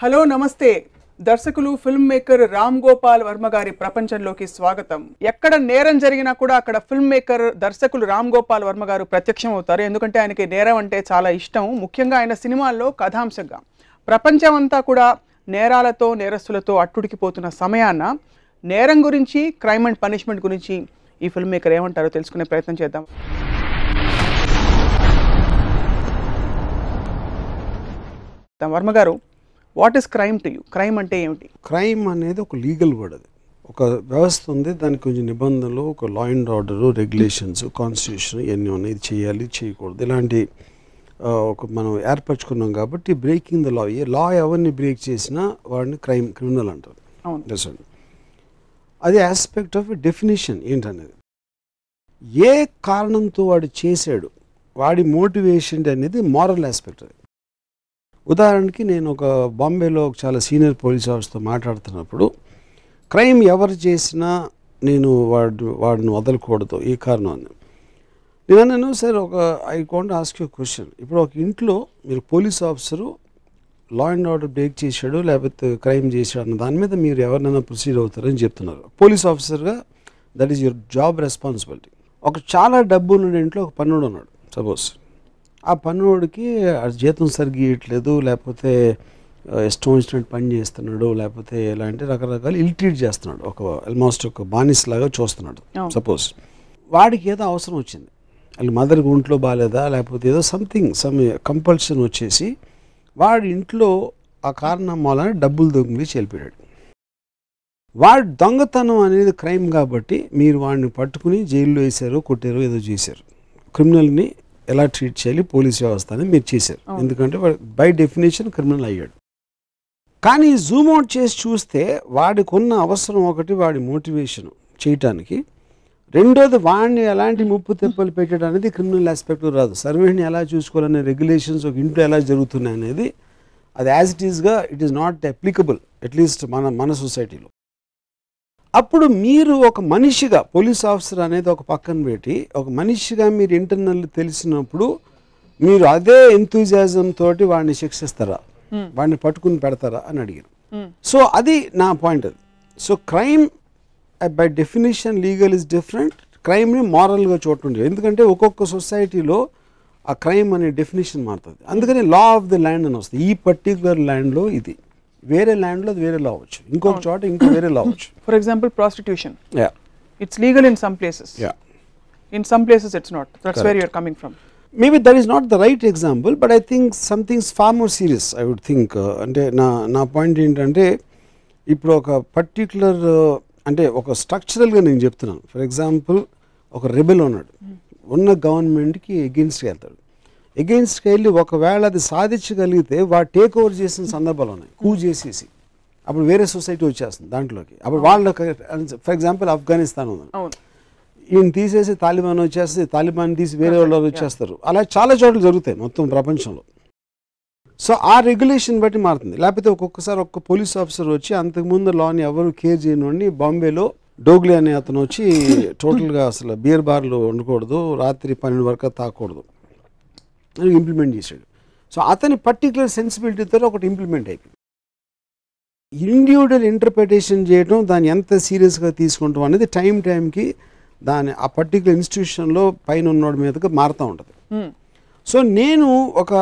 Hello నమస్తే దర్శకులు film maker Ram Gopal Varma గారి ప్రపంచంలోకి స్వాగతం ఎక్కడ నేరం జరిగినా కూడా అక్కడ ఫిల్మ్ మేకర్ దర్శకులు రామ్ గోపాల్ వర్మ గారు ప్రత్యక్షం అవుతారు ఎందుకంటే ఆయనకి నేరం అంటే చాలా ఇష్టం ముఖ్యంగా ఆయన సినిమాల్లో కథాంశంగా ప్రపంచం అంతా కూడా నేరాలతో నేరస్తులతో అట్టుడికిపోతున్న సమయాన నేరం గురించి క్రైమ్ అండ్ పనిష్మెంట్ గురించి ఈ ఫిల్మ్ మేకర్ ఏమంటారో తెలుసుకునే ప్రయత్నం చేద్దాం వర్మ గారు what is crime to you crime అంటే ఏమిటి క్రైమ్ అనేది ఒక లీగల్ వర్డ్ అది ఒక వ్యవస్థ ఉంది దానికి కొంచెం నిబంధనలు ఒక law and order regulations constitution ఇవన్నీ ఉన్నాయి ఇది చేయాలి ఇది చేయకూడదు ఇలాంటి ఆ, ఒక మనం ఏర్పరచుకున్నాం కాబట్టి బ్రేకింగ్ ద లా ఏ లా ఎవరిని బ్రేక్ చేసినా వాడిని క్రైమ్ క్రిమినల్ అంటారు అవును Yes, అండి అది ఆస్పెక్ట్ ఆఫ్ డెఫినేషన్ ఏంటనేది ఏ కారణంతో వాడు చేశాడు వాడి మోటివేషన్ అనేది మారల్ ఆస్పెక్ట్ అది ఉదాహరణకి నేను ఒక బాంబేలో ఒక చాలా సీనియర్ పోలీస్ ఆఫీసర్తో మాట్లాడుతున్నప్పుడు క్రైమ్ ఎవరు చేసినా నేను వాడు వాడిని వదలకూడదు ఈ కారణం అని నేను అన్నాను సార్ ఒక I can't ask you question ఇప్పుడు ఒక ఇంట్లో మీరు police officer law and order break చేశాడు లేకపోతే క్రైమ్ చేశాడు అన్న దాని మీద మీరు ఎవరినైనా ప్రొసీడ్ అవుతారని చెప్తున్నారు పోలీస్ ఆఫీసర్గా that is your job responsibility ఒక చాలా డబ్బు ఉన్న ఇంట్లో ఒక పన్నుడు ఉన్నాడు సపోజ్ ఆ పన్నుడికి ఆ జీతం సరిగ్గా ఇవ్వట్లేదు లేకపోతే ఆ, ఇష్టం వచ్చినట్టు పని చేస్తున్నాడు లేకపోతే ఇలాంటి రకరకాల ఇల్ట్రీట్ చేస్తున్నాడు ఒక ఆల్మోస్ట్ ఒక బానిస్ లాగా చూస్తున్నాడు అవును. సపోజ్ వాడికి ఏదో అవసరం వచ్చింది వాళ్ళ మదర్కి ఒంట్లో బాగాలేదా లేకపోతే ఏదో సంథింగ్ సమ్ కంపల్షన్ వచ్చేసి వాడి ఇంట్లో ఆ కారణం వలన డబ్బులు దొంగిలి చెల్లిపోయాడు వాడు దొంగతనం అనేది క్రైమ్ కాబట్టి మీరు వాడిని పట్టుకుని జైల్లో వేశారు కొట్టారు ఏదో చేశారు క్రిమినల్ని ఎలా ట్రీట్ చేయాలి పోలీస్ వ్యవస్థ అని మీరు చేశారు అవును. ఎందుకంటే వాడు బై డెఫినేషన్ క్రిమినల్ అయ్యాడు కానీ జూమ్ అవుట్ చేసి చూస్తే వాడికి ఉన్న అవసరం ఒకటి వాడి మోటివేషన్ చేయటానికి రెండోది వాడిని ఎలాంటి ముప్పు తెప్పలు పెట్టడం అనేది క్రిమినల్ ఆస్పెక్ట్ రాదు సర్వేని ఎలా చూసుకోవాలనే రెగ్యులేషన్స్ ఒక ఇంట్లో ఎలా జరుగుతున్నాయి అనేది అది యాజ్ ఇట్ ఈస్గా it is not applicable at least మన మన సొసైటీలో అప్పుడు మీరు ఒక మనిషిగా పోలీస్ ఆఫీసర్ అనేది ఒక పక్కన పెట్టి ఒక మనిషిగా మీరు ఇంటర్నల్ తెలిసినప్పుడు మీరు అదే ఎంతూజియాజం తోటి వాడిని శిక్షిస్తారా Hmm. వాడిని పట్టుకుని పెడతారా అని అడిగారు Hmm. సో అది నా పాయింట్ అది so crime by definition legal is different క్రైమ్ని మారల్గా చూడండి ఎందుకంటే ఒక్కొక్క సొసైటీలో ఆ క్రైమ్ అనే డెఫినేషన్ మారుతుంది అందుకని లా ఆఫ్ ది ల్యాండ్ అని వస్తుంది ఈ పర్టికులర్ ల్యాండ్లో ఇది వేరే ల్యాండ్లో అది వేరే లా అవ్వచ్చు ఇంకొక చోట ఇంకో వేరే లా అవ్వచ్చు for example prostitution yeah it's legal in some places yeah in some places it's not that's where you're coming from maybe that is not the right example but I think somethings far more serious I would think అంటే నా నా point ఏంటంటే ఇప్పుడు ఒక particular అంటే ఒక స్ట్రక్చరల్గా నేను చెప్తున్నాను ఫర్ ఎగ్జాంపుల్ ఒక రెబెల్ ఉన్నాడు ఉన్న గవర్నమెంట్కి ఎగెన్స్ట్కి వెళ్తాడు ఎగెన్స్ట్కి వెళ్ళి ఒకవేళ అది సాధించగలిగితే వాడు టేక్ ఓవర్ చేసిన సందర్భాలు ఉన్నాయి కూ చేసేసి అప్పుడు వేరే సొసైటీ వచ్చేస్తుంది దాంట్లోకి అప్పుడు వాళ్ళకి ఫర్ ఎగ్జాంపుల్ ఆఫ్ఘనిస్తాన్ ఉంది అవును ఈయన తీసేసి తాలిబాన్ వచ్చేస్తే తాలిబాన్ తీసి వేరే వాళ్ళు వచ్చేస్తారు అలా చాలా చోట్ల జరుగుతాయి మొత్తం ప్రపంచంలో సో ఆ రెగ్యులేషన్ బట్టి మారుతుంది లేకపోతే ఒక్కొక్కసారి ఒక్క పోలీస్ ఆఫీసర్ వచ్చి అంతకుముందు లాని ఎవరు కేర్ చేయనివ్వండి బాంబేలో డోగ్లీ అనే అతను వచ్చి టోటల్గా అసలు బియర్ బార్లు ఉండకూడదు రాత్రి పన్నెండు వరకు తాకూడదు అని ఇంప్లిమెంట్ చేశాడు సో అతని పర్టికులర్ సెన్సిబిలిటీతో ఒకటి ఇంప్లిమెంట్ అయిపోయింది ఇండివిజువల్ ఇంటర్ప్రిటేషన్ చేయడం దాన్ని ఎంత సీరియస్గా తీసుకుంటాం అనేది టైం టైంకి దాని ఆ పర్టికులర్ ఇన్స్టిట్యూషన్లో పైన ఉన్నోడి మీదకి మారుతూ ఉంటుంది Hmm. సో నేను ఒక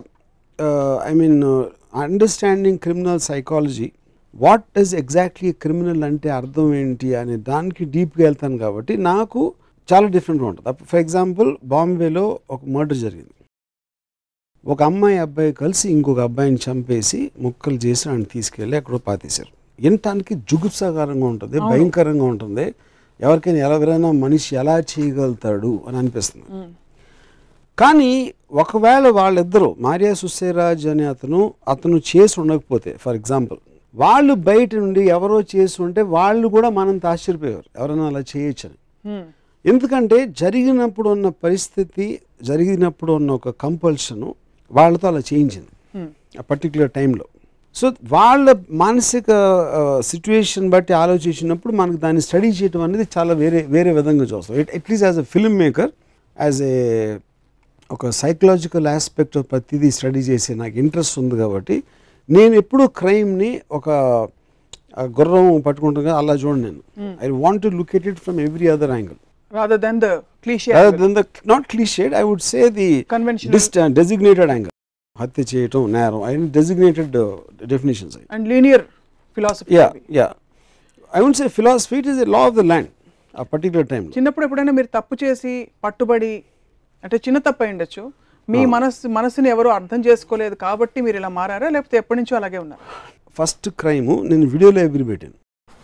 I mean understanding criminal psychology what is exactly criminal అంటే అర్థం ఏంటి అనే దానికి డీప్గా వెళ్తాను కాబట్టి నాకు చాలా డిఫరెంట్గా ఉంటుంది ఫర్ ఎగ్జాంపుల్ బాంబేలో ఒక మర్డర్ జరిగింది ఒక అమ్మాయి అబ్బాయి కలిసి ఇంకొక అబ్బాయిని చంపేసి ముక్కలు చేసి ఆయన తీసుకెళ్ళి ఎక్కడో పాతేశారు వినటానికి జుగుప్సాకరంగా ఉంటుంది అవును. భయంకరంగా ఉంటుంది ఎవరికైనా ఎవరైనా మనిషి ఎలా చేయగలుగుతాడు అని అనిపిస్తుంది Hmm. కానీ ఒకవేళ వాళ్ళిద్దరూ మారియా సుసేరాజ్ అనే అతను అతను చేసి ఉండకపోతే ఫర్ ఎగ్జాంపుల్ వాళ్ళు బయట నుండి ఎవరో చేసి ఉంటే వాళ్ళు కూడా మనం ఆశ్చర్యపోయారు ఎవరైనా అలా చేయొచ్చని Hmm. ఎందుకంటే జరిగినప్పుడు ఉన్న పరిస్థితి జరిగినప్పుడు ఉన్న ఒక కంపల్షను వాళ్ళతో అలా చేయించింది Hmm. ఆ పర్టికులర్ టైంలో సో వాళ్ళ మానసిక సిచ్యువేషన్ బట్టి ఆలోచించినప్పుడు మనకు దాన్ని స్టడీ చేయడం అనేది చాలా వేరే వేరే విధంగా చూస్తాం at least as a film maker as a ఒక సైకలాజికల్ ఆస్పెక్ట్ ప్రతిదీ స్టడీ చేసే నాకు ఇంట్రెస్ట్ ఉంది కాబట్టి నేను ఎప్పుడు క్రైమ్ని ఒక ఆ, గుర్రం పట్టుకుంటాను కదా అలా చూడండి నేను I want to look at it from every other angle rather than the cliché rather than the not cliched i would say the Conventional. dist- uh, designated angle హత్య చేయటం నేరం and designated definitions and linear philosophy yeah yeah I would say philosophy it is a law of the land ఆ particular టైంలో చిన్నప్పుడు ఎప్పుడైనా మీరు తప్పు చేసి పట్టుబడి అంటే చిన్న తప్పు అయి ఉండొచ్చు మీ మనస్సు మనసుని ఎవరు అర్థం చేసుకోలేదు కాబట్టి మీరు ఇలా మారారా లేకపోతే ఎప్పటి నుంచో అలాగే ఉన్నారు ఫస్ట్ క్రైమ్ నేను వీడియో లైబ్రరీ పెట్టాను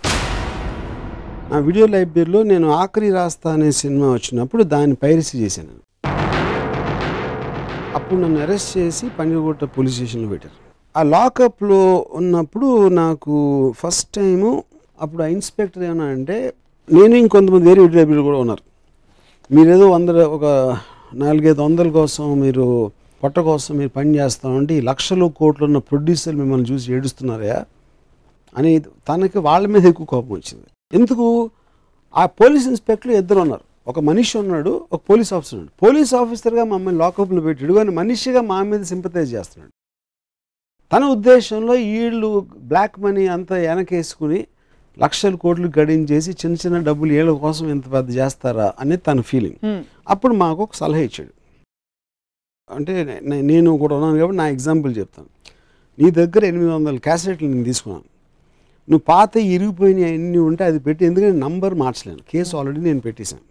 ఆ వీడియో లైబ్రరీలో నేను ఆఖరి రాస్తా అనే సినిమా వచ్చినప్పుడు దాన్ని పైరసీ చేశాను నేను. అప్పుడు నన్ను అరెస్ట్ చేసి పంజగుట్ట పోలీస్ స్టేషన్లో పెట్టారు ఆ లాకప్లో ఉన్నప్పుడు నాకు ఫస్ట్ టైము అప్పుడు ఆ ఇన్స్పెక్టర్ ఏమన్నా అంటే నేను ఇంకొంతమంది వేరే వీడియో లైబ్రరీలో కూడా ఉన్నారు మీరేదో వంద ఒక నాలుగైదు వందల కోసం మీరు పొట్ట కోసం మీరు పని చేస్తామంటే ఈ లక్షలు కోట్లు ఉన్న ప్రొడ్యూసర్ మిమ్మల్ని చూసి ఏడుస్తున్నారా అని తనకి వాళ్ళ మీద ఎక్కువ కోపం వచ్చింది ఎందుకు ఆ పోలీస్ ఇన్స్పెక్టర్ ఇద్దరు ఉన్నారు ఒక మనిషి ఉన్నాడు ఒక పోలీస్ ఆఫీసర్ ఉన్నాడు పోలీస్ ఆఫీసర్గా మమ్మల్ని లాకప్లో పెట్టాడు కానీ మనిషిగా మా మీద సింపతైజ్ చేస్తున్నాడు తన ఉద్దేశంలో వీళ్ళు బ్లాక్ మనీ అంతా వెనకేసుకుని లక్షల కోట్లు గడించేసి చిన్న చిన్న డబ్బులు వీళ్ళ కోసం ఇంత పెద్ద చేస్తారా అనేది తన ఫీలింగ్ Hmm. అప్పుడు మాకు ఒక సలహా ఇచ్చాడు అంటే నే- నేను కూడా ఉన్నాను కాబట్టి నా ఎగ్జాంపుల్ చెప్తాను నీ దగ్గర ఎనిమిది వందల క్యాసెట్లు నేను తీసుకున్నాను నువ్వు పాత ఇరిగిపోయినవి అన్నీ ఉంటే అది పెట్టి ఎందుకంటే నంబర్ మార్చలేను కేసు ఆల్రెడీ నేను పెట్టేశాను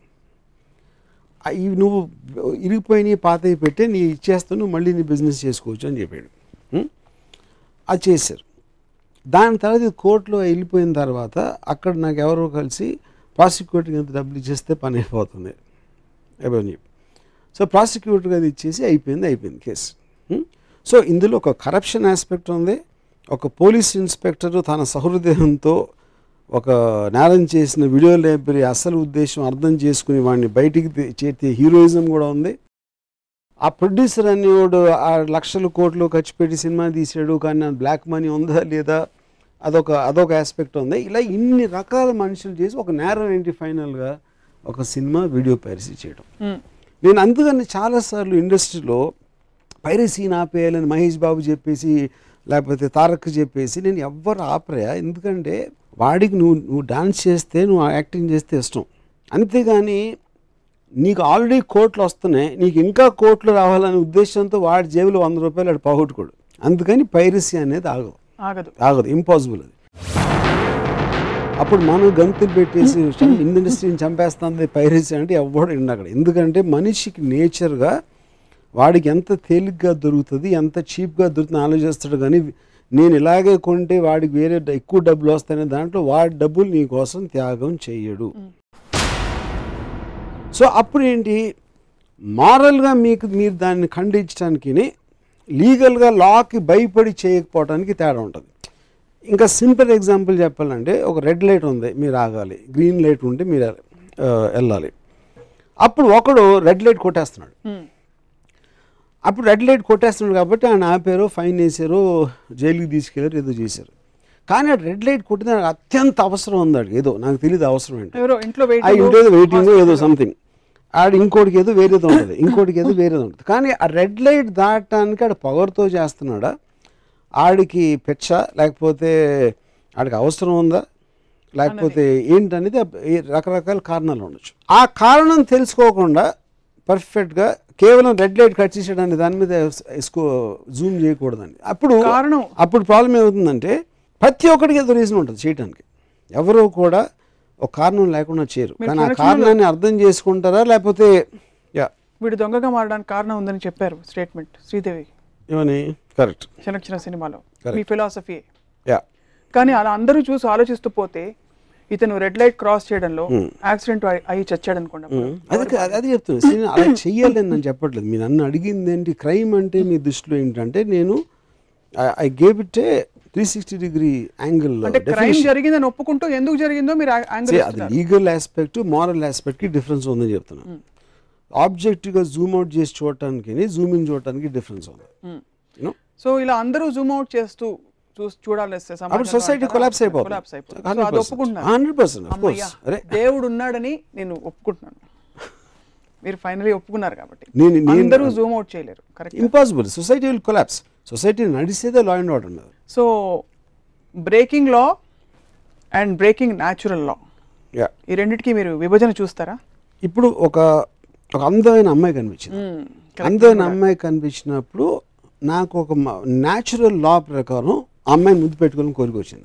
ఆ ఇవి నువ్వు ఇరిగిపోయినవి పాతవి పెట్టి నీ ఇచ్చేస్తాను నువ్వు మళ్ళీ నీ బిజినెస్ చేసుకోవచ్చు అని చెప్పాడు ఉం? అది చేశారు దాని తర్వాత ఇది కోర్టులో వెళ్ళిపోయిన తర్వాత అక్కడ నాకు ఎవరో కలిసి ప్రాసిక్యూటర్కి ఎంత డబ్బులు ఇచ్చేస్తే పని అయిపోతుంది అయిపోయింది సో ప్రాసిక్యూటర్కి అది ఇచ్చేసి అయిపోయింది అయిపోయింది కేసు ఉం? సో ఇందులో ఒక కరప్షన్ ఆస్పెక్ట్ ఉంది ఒక పోలీస్ ఇన్స్పెక్టర్ తన సహృదయంతో ఒక నేరం చేసిన వీడియో లైబ్రరీ అసలు ఉద్దేశం అర్థం చేసుకుని వాడిని బయటికి తీ- చేర్చే హీరోయిజం కూడా ఉంది ఆ ప్రొడ్యూసర్ అనేవాడు ఆ లక్షల కోట్లు ఖర్చు పెట్టి సినిమా తీసాడు కానీ బ్లాక్ మనీ ఉందా లేదా అదొక అదొక ఆస్పెక్ట్ ఉంది ఇలా ఇన్ని రకాల మనుషులు చేసి ఒక నేరం ఏంటి ఫైనల్గా ఒక సినిమా వీడియో పైరసీ చేయడం Hmm. నేను అందుకని చాలాసార్లు ఇండస్ట్రీలో పైరసీని ఆపేయాలని మహేష్ బాబు చెప్పేసి లేకపోతే తారక్ చెప్పేసి నేను ఎవ్వరు ఆపరా ఎందుకంటే వాడికి నువ్వు నువ్వు డాన్స్ చేస్తే నువ్వు యాక్టింగ్ చేస్తే ఇష్టం అంతేగాని నీకు ఆల్రెడీ కోట్లు వస్తున్నాయి నీకు ఇంకా కోట్లు రావాలనే ఉద్దేశంతో వాడి జేబులో వంద రూపాయలు వాడు పోగొట్టుకోడు అందుకని పైరసీ అనేది ఆగదు ఆగదు ఆగదు ఇంపాసిబుల్ అది అప్పుడు మనం గంతులు పెట్టేసి ఇండస్ట్రీని చంపేస్తుంది పైరసీ అంటే ఎవ్వడు ఇండు అక్కడ ఎందుకంటే మనిషికి నేచర్గా వాడికి ఎంత తేలిగ్గా దొరుకుతుంది ఎంత చీప్గా దొరుకుతుంది ఆలోచిస్తాడు కానీ నేను ఇలాగే కొంటే వాడికి వేరే డ- ఎక్కువ డబ్బులు వస్తాయనే దాంట్లో వాడి డబ్బులు నీ కోసం త్యాగం చెయ్యడు సో అప్పుడు ఏంటి మారల్గా మీకు మీరు దాన్ని ఖండించడానికి లీగల్గా లాకి భయపడి చేయకపోవడానికి తేడా ఉంటుంది ఇంకా సింపుల్ ఎగ్జాంపుల్ చెప్పాలంటే ఒక రెడ్ లైట్ ఉంది మీరు ఆగాలి గ్రీన్ లైట్ ఉంటే మీరు ఆ, వెళ్ళాలి అప్పుడు ఒకడు రెడ్ లైట్ కొట్టేస్తున్నాడు Hmm. అప్పుడు రెడ్ లైట్ కొట్టేస్తున్నాడు కాబట్టి ఆయన ఆపారు ఫైన్ వేసారు జైలుకి తీసుకెళ్ళారు ఏదో చేశారు కానీ ఆ రెడ్ లైట్ కొట్టిన అత్యంత అవసరం ఉంది ఆడికి ఏదో నాకు తెలియదు అవసరం ఏంటి ఎవరో ఇంట్లో ఆ వెయిటింగ్ ఇంట్లో ఏదో వెయిటింగ్ ఏదో సంథింగ్ ఆడ ఇంకోటికి ఏదో వేరేది ఉంటుంది ఇంకోటికి ఏదో వేరేది ఉంటుంది కానీ ఆ రెడ్ లైట్ దాటడానికి ఆడ పవర్తో చేస్తున్నాడా ఆడికి పెచ్చ లేకపోతే ఆడికి అవసరం ఉందా లేకపోతే ఏంటనేది ఆ- ఈ రకరకాల కారణాలు ఉండొచ్చు ఆ కారణం తెలుసుకోకుండా పర్ఫెక్ట్గా కేవలం రెడ్ లైట్ కట్ చేసేయడానికి దాని మీద ఎస్కో జూమ్ చేయకూడదండి అప్పుడు కారణం అప్పుడు ప్రాబ్లం ఏమవుతుందంటే ప్రతి ఒక్కడికి ఏదో రీజన్ ఉంటుంది చేయటానికి ఎవరో కూడా ఒక కారణం లేకుండా చేయరు మీరు కానీ ఆ production కారణాన్ని అర్థం చేసుకుంటారా లేకపోతే యా వీడు దొంగగా మారడానికి కారణం ఉందని చెప్పారు స్టేట్మెంట్ శ్రీదేవి ఏమని కరెక్ట్ చిన్న సినిమాలో Correct. మీ ఫిలాసఫీ యా కానీ అలా అందరూ చూసి ఆలోచిస్తూ పోతే ఇతను రెడ్ లైట్ క్రాస్ చేయడంలో యాక్సిడెంట్ అయ్యి చచ్చాడు అనుకోండి అప్పుడు. అది కా- అది చెప్తున్నా సినిమా అలా చెయ్యాలని నేను చెప్పట్లేదు మీరు నన్ను అడిగింది ఏంటి క్రైమ్ అంటే మీ దృష్టిలో ఏంటంటే నేను I gave it a three sixty degree angle అంటే క్రైమ్ జరిగిందని ఒప్పుకుంటూ ఎందుకు జరిగిందో మీరు యాంగిల్ అది లీగల్ ఆస్పెక్ట్ మారల్ ఆస్పెక్ట్కి డిఫరెన్స్ ఉందని చెప్తున్నాను ఆబ్జెక్టివ్గా జూమ్ అవుట్ చేసి చూడటానికి జూమ్ ఇన్ చూడటానికి డిఫరెన్స్ ఉంది యూనో సో ఇలా అందరూ జూమ్ అవుట్ చేస్తూ చూసి చూడాలి అప్పుడు సొసైటీ కొలాప్స్ అయిపోతుంది కొలాప్స్ అయిపోతుంది సో అది ఒప్పుకుంటున్నారు హండ్రెడ్ పర్సెంట్ అమ్మయ్య, అరే దేవుడు ఉన్నాడని నేను ఒప్పుకుంటున్నాను మీరు ఫైనలీ ఒప్పుకున్నారు కాబట్టి నేను నేను అందరూ జూమ్ అవుట్ చేయలేరు correct impossible society will collapse society నడిచేదే లా అండ్ ఆర్డర్ మీద so breaking law and breaking natural law yeah ఈ రెండింటికి మీరు విభజన చూస్తారా ఇప్పుడు ఒక ఒక అందమైన అమ్మాయి కనిపించింది అందమైన అమ్మాయి కనిపించినప్పుడు నాకు ఒక న్యాచురల్ లా ప్రకారం ఆ అమ్మాయిని ముద్దు పెట్టుకోవాలని కోరిక వచ్చింది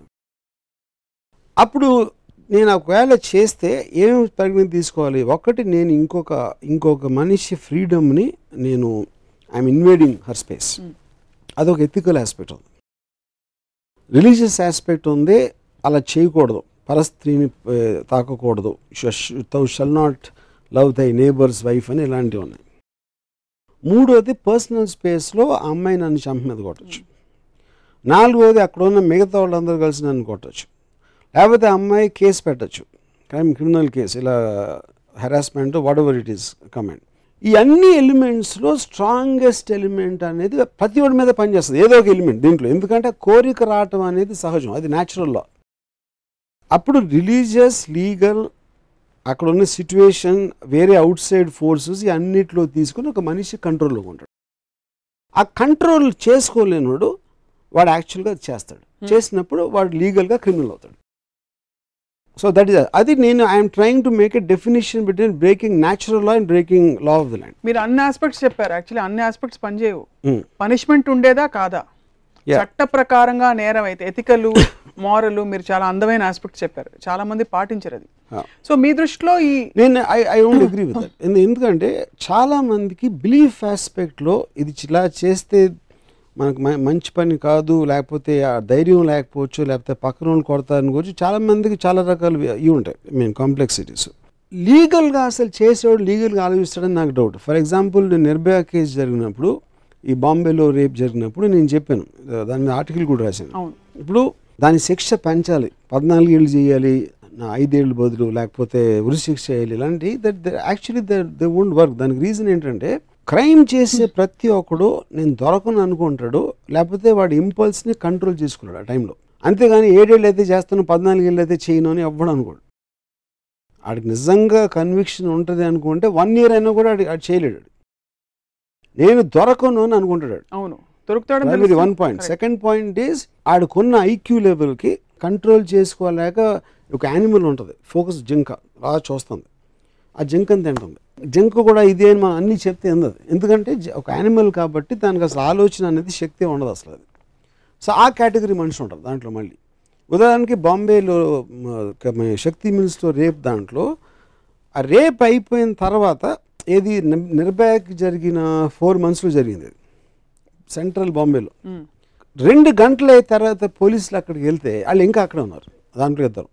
అప్పుడు నేను ఒకవేళ చేస్తే ఏం పరిగణన తీసుకోవాలి ఒకటి నేను ఇంకొక ఇంకొక మనిషి ఫ్రీడమ్ని నేను ఐఎమ్ ఇన్వేడింగ్ హర్ స్పేస్ అదొక ఎథికల్ ఆస్పెక్ట్ ఉంది రిలీజియస్ ఆస్పెక్ట్ ఉంది అలా చేయకూడదు పరస్త్రీని ఏ, తాకకూడదు thou shalt not love thy neighbour's wife అని ఇలాంటివి ఉన్నాయి మూడోది పర్సనల్ స్పేస్లో ఆ అమ్మాయి నన్ను చంప మీద కొట్టచ్చు నాలుగోది అక్కడ ఉన్న మిగతా వాళ్ళందరూ కలిసి నన్ను కొట్టచ్చు లేకపోతే ఆ అమ్మాయి కేసు పెట్టచ్చు క్రైమ్ క్రిమినల్ కేసు ఇలా harassment whatever it is comment ఈ అన్ని ఎలిమెంట్స్లో స్ట్రాంగెస్ట్ ఎలిమెంట్ అనేది ప్రతి ఒడి మీద పనిచేస్తుంది ఏదో ఒక ఎలిమెంట్ దీంట్లో ఎందుకంటే కోరిక రావటం అనేది సహజం అది న్యాచురల్లో అప్పుడు రిలీజియస్ లీగల్ అక్కడ ఉన్న సిచ్యువేషన్ వేరే అవుట్ సైడ్ ఫోర్సెస్ ఈ అన్నిట్లో తీసుకుని ఒక మనిషి కంట్రోల్లో ఉంటాడు ఆ కంట్రోల్ చేసుకోలేనివాడు వాడు యాక్చువల్గా అది చేస్తాడు చేసినప్పుడు వాడు లీగల్గా క్రిమినల్ అవుతాడు సో దట్ ఈస్ అది నేను I'm trying to make a definition between breaking natural law and breaking law of the land మీరు అన్ని ఆస్పెక్ట్స్ చెప్పారు యాక్చువల్లీ అన్ని ఆస్పెక్ట్స్ పనిచేయవు పనిష్మెంట్ ఉండేదా కాదా Yeah. చట్ట ప్రకారంగా నేరం అయితే ఎథికల్ మారల్ మీరు చాలా అందమైన ఆస్పెక్ట్స్ చెప్పారు చాలా మంది పాటించరు అది సో మీ దృష్టిలో ఈ నేను I I don't agree with that ఎందుకంటే చాలా మందికి బిలీఫ్ ఆస్పెక్ట్లో ఇది ఇలా చేస్తే మనకు మ- మంచి పని కాదు లేకపోతే ఆ ధైర్యం లేకపోవచ్చు లేకపోతే పక్కన వాళ్ళు కొడతారని గురించి చాలా మందికి చాలా రకాలు ఇవి ఉంటాయి ఐ మీన్ కాంప్లెక్సిటీస్ లీగల్గా అసలు చేసేవాడు లీగల్గా ఆలోచిస్తాడని నాకు డౌట్ ఫర్ ఎగ్జాంపుల్ నేను నిర్భయ కేసు జరిగినప్పుడు ఈ బాంబేలో రేప్ జరిగినప్పుడు నేను చెప్పాను దాని మీద ఆర్టికల్ కూడా రాశాను అవును ఇప్పుడు దాని శిక్ష పెంచాలి పద్నాలుగు ఏళ్ళు చేయాలి నా ఐదేళ్ళు బదులు లేకపోతే ఉరి శిక్ష చేయాలి ఇలాంటి that actually they won't work దానికి రీజన్ ఏంటంటే క్రైమ్ చేసే ప్రతి ఒక్కడు నేను దొరకను అనుకుంటాడు లేకపోతే వాడి ఇంపల్స్ని కంట్రోల్ చేసుకున్నాడు ఆ టైంలో అంతేగాని ఏడేళ్ళు అయితే చేస్తాను పద్నాలుగు ఏళ్ళు అయితే చేయను అని ఎవ్వడు అనుకోడు ఆడికి నిజంగా కన్విక్షన్ ఉంటుంది అనుకుంటే వన్ ఇయర్ అయినా కూడా ఆడి ఆడు చేయలేడు ఆడు. నేను దొరకను అని అనుకుంటాడు ఆడు. అవును దొరుకుతాడని ప్రైమరీ తెలుసు. One point Correct. Second point is ఆడుకున్న ఐక్యూ లెవెల్కి కంట్రోల్ చేసుకోలేక ఒక యానిమల్ ఉంటుంది ఫోకస్ జింక అలా చూస్తుంది ఆ జింకని తింటుంది జింక కూడా ఇదే అని మనం అన్నీ చెప్తే అందదు ఎందుకంటే జ- ఒక యానిమల్ కాబట్టి దానికి అసలు ఆలోచన అనేది శక్తి ఉండదు అసలు అది సో ఆ కేటగిరీ మనిషి ఉంటుంది దాంట్లో మళ్ళీ ఉదాహరణకి బాంబేలో మ, క- మన శక్తి మిల్స్లో రేప్ దాంట్లో ఆ రేప్ అయిపోయిన తర్వాత ఏది నిర్- నిర్భయకి జరిగిన ఫోర్ మంత్స్లో జరిగింది అది సెంట్రల్ బాంబేలో మ్మ్. రెండు గంటల తర్వాత పోలీసులు అక్కడికి వెళ్తే వాళ్ళు ఇంకా అక్కడ ఉన్నారు దాంట్లో ఇద్దరు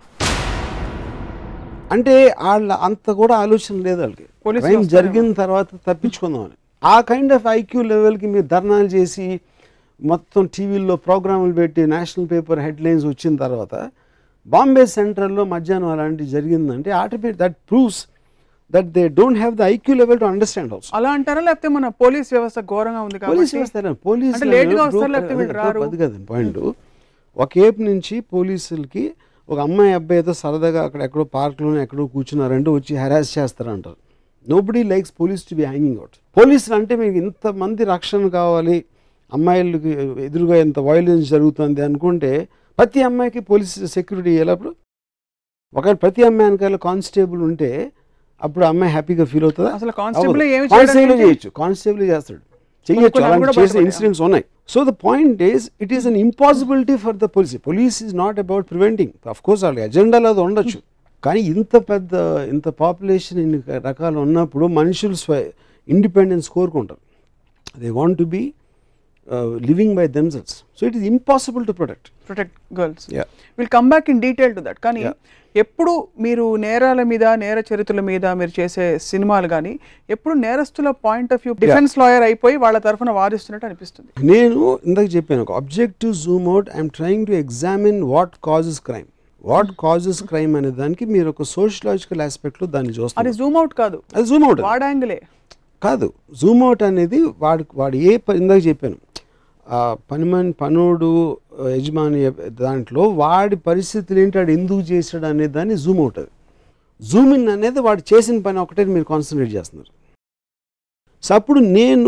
అంటే వాళ్ళ అంత కూడా ఆలోచన లేదు వాళ్ళకి పోలీసులు క్రైమ్ వస్తారేమో. జరిగిన తర్వాత తప్పించుకుందామని ఆ కైండ్ ఆఫ్ ఐక్యూ లెవెల్కి మీరు ధర్నాలు చేసి మొత్తం టీవీల్లో ప్రోగ్రాములు పెట్టి నేషనల్ పేపర్ హెడ్లైన్స్ వచ్చిన తర్వాత బాంబే సెంట్రల్లో మధ్యాహ్నం అలాంటివి జరిగిందంటే automatic that proves that they don't have the IQ level to understand also అలా అంటారా లేకపోతే మన పోలీస్ వ్యవస్థ ఘోరంగా ఉంది పోలీస్ కాబట్టి వ్యవస్థ పోలీస్ అంటే late గా వస్తారు, లేకపోతే వీళ్ళు రారు. అది కాదు పాయింట్ ఒక ఏపు నుంచి పోలీసులకి ఒక అమ్మాయి అబ్బాయి ఏదో సరదాగా అక్కడ ఎక్కడో పార్క్లోనే ఎక్కడో కూర్చున్నారంటే వచ్చి హెరాస్ చేస్తారంటారు nobody likes police to be hanging out పోలీసులు అంటే మీకు ఇంతమంది రక్షణ కావాలి అమ్మాయిలకి ఎదురుగా ఇంత వైలెన్స్ జరుగుతుంది అనుకుంటే ప్రతి అమ్మాయికి పోలీస్ సెక్యూరిటీ ఇవ్వాలి ఒకవేళ ప్రతి అమ్మాయి వెనకాల కానిస్టేబుల్ ఉంటే అప్పుడు ఆ అమ్మాయి హ్యాపీగా ఫీల్ అవుతుందా అసలు కానిస్టేబుల్ ఏమి కానిస్టేబుల్ చేయడానికి- చేయొచ్చు కానిస్టేబుల్ చేస్తాడు చెయ్యొచ్చు కొన్ని అలాంటి కూడా చేసే బయటపడ్డాయి. ఇన్సిడెంట్స్ ఉన్నాయి so the point is it is an impossibility for the police police is not about preventing of course వాళ్ళ ఎజెండాలో అది ఉండొచ్చు కానీ ఇంత పెద్ద ఇంత పాపులేషన్ ఇన్ని రకాలు ఉన్నప్పుడు మనుషులు స్వ ఇండిపెండెన్స్ కోరుకుంటారు they want to be living by themselves so it is impossible to protect protect girls Yeah. Will come back in detail to that కానీ Yeah. ఎప్పుడు మీరు నేరాల మీద నేర చరిత్రల మీద మీరు చేసే సినిమాలు కానీ ఎప్పుడు నేరస్తుల point of view defence lawyer అయిపోయి వాళ్ళ తరఫున వాదిస్తున్నట్టు అనిపిస్తుంది నేను ఇందాక చెప్పాను ఒక objective zoom out I'm trying to examine what causes crime what causes crime అనే దానికి మీరు ఒక సోషలాజికల్ ఆస్పెక్ట్లో దాన్ని అది చూస్తారు జూమ్ అవుట్ కాదు అది జూమ్ అవుట్ వాడ యాంగిలే కాదు జూమ్ అవుట్ అనేది వాడు వాడు ఏ ప- ఇందాక చెప్పాను ఆ పని మని పనుడు యజమాని దాంట్లో వాడి పరిస్థితులు ఏంటి వాడు ఎందుకు చేశాడు అనే దాన్ని జూమ్ అవుట్ అది జూమ్ ఇన్ అనేది వాడు చేసిన పని ఒకటే మీరు కాన్సన్ట్రేట్ చేస్తున్నారు సో అప్పుడు నేను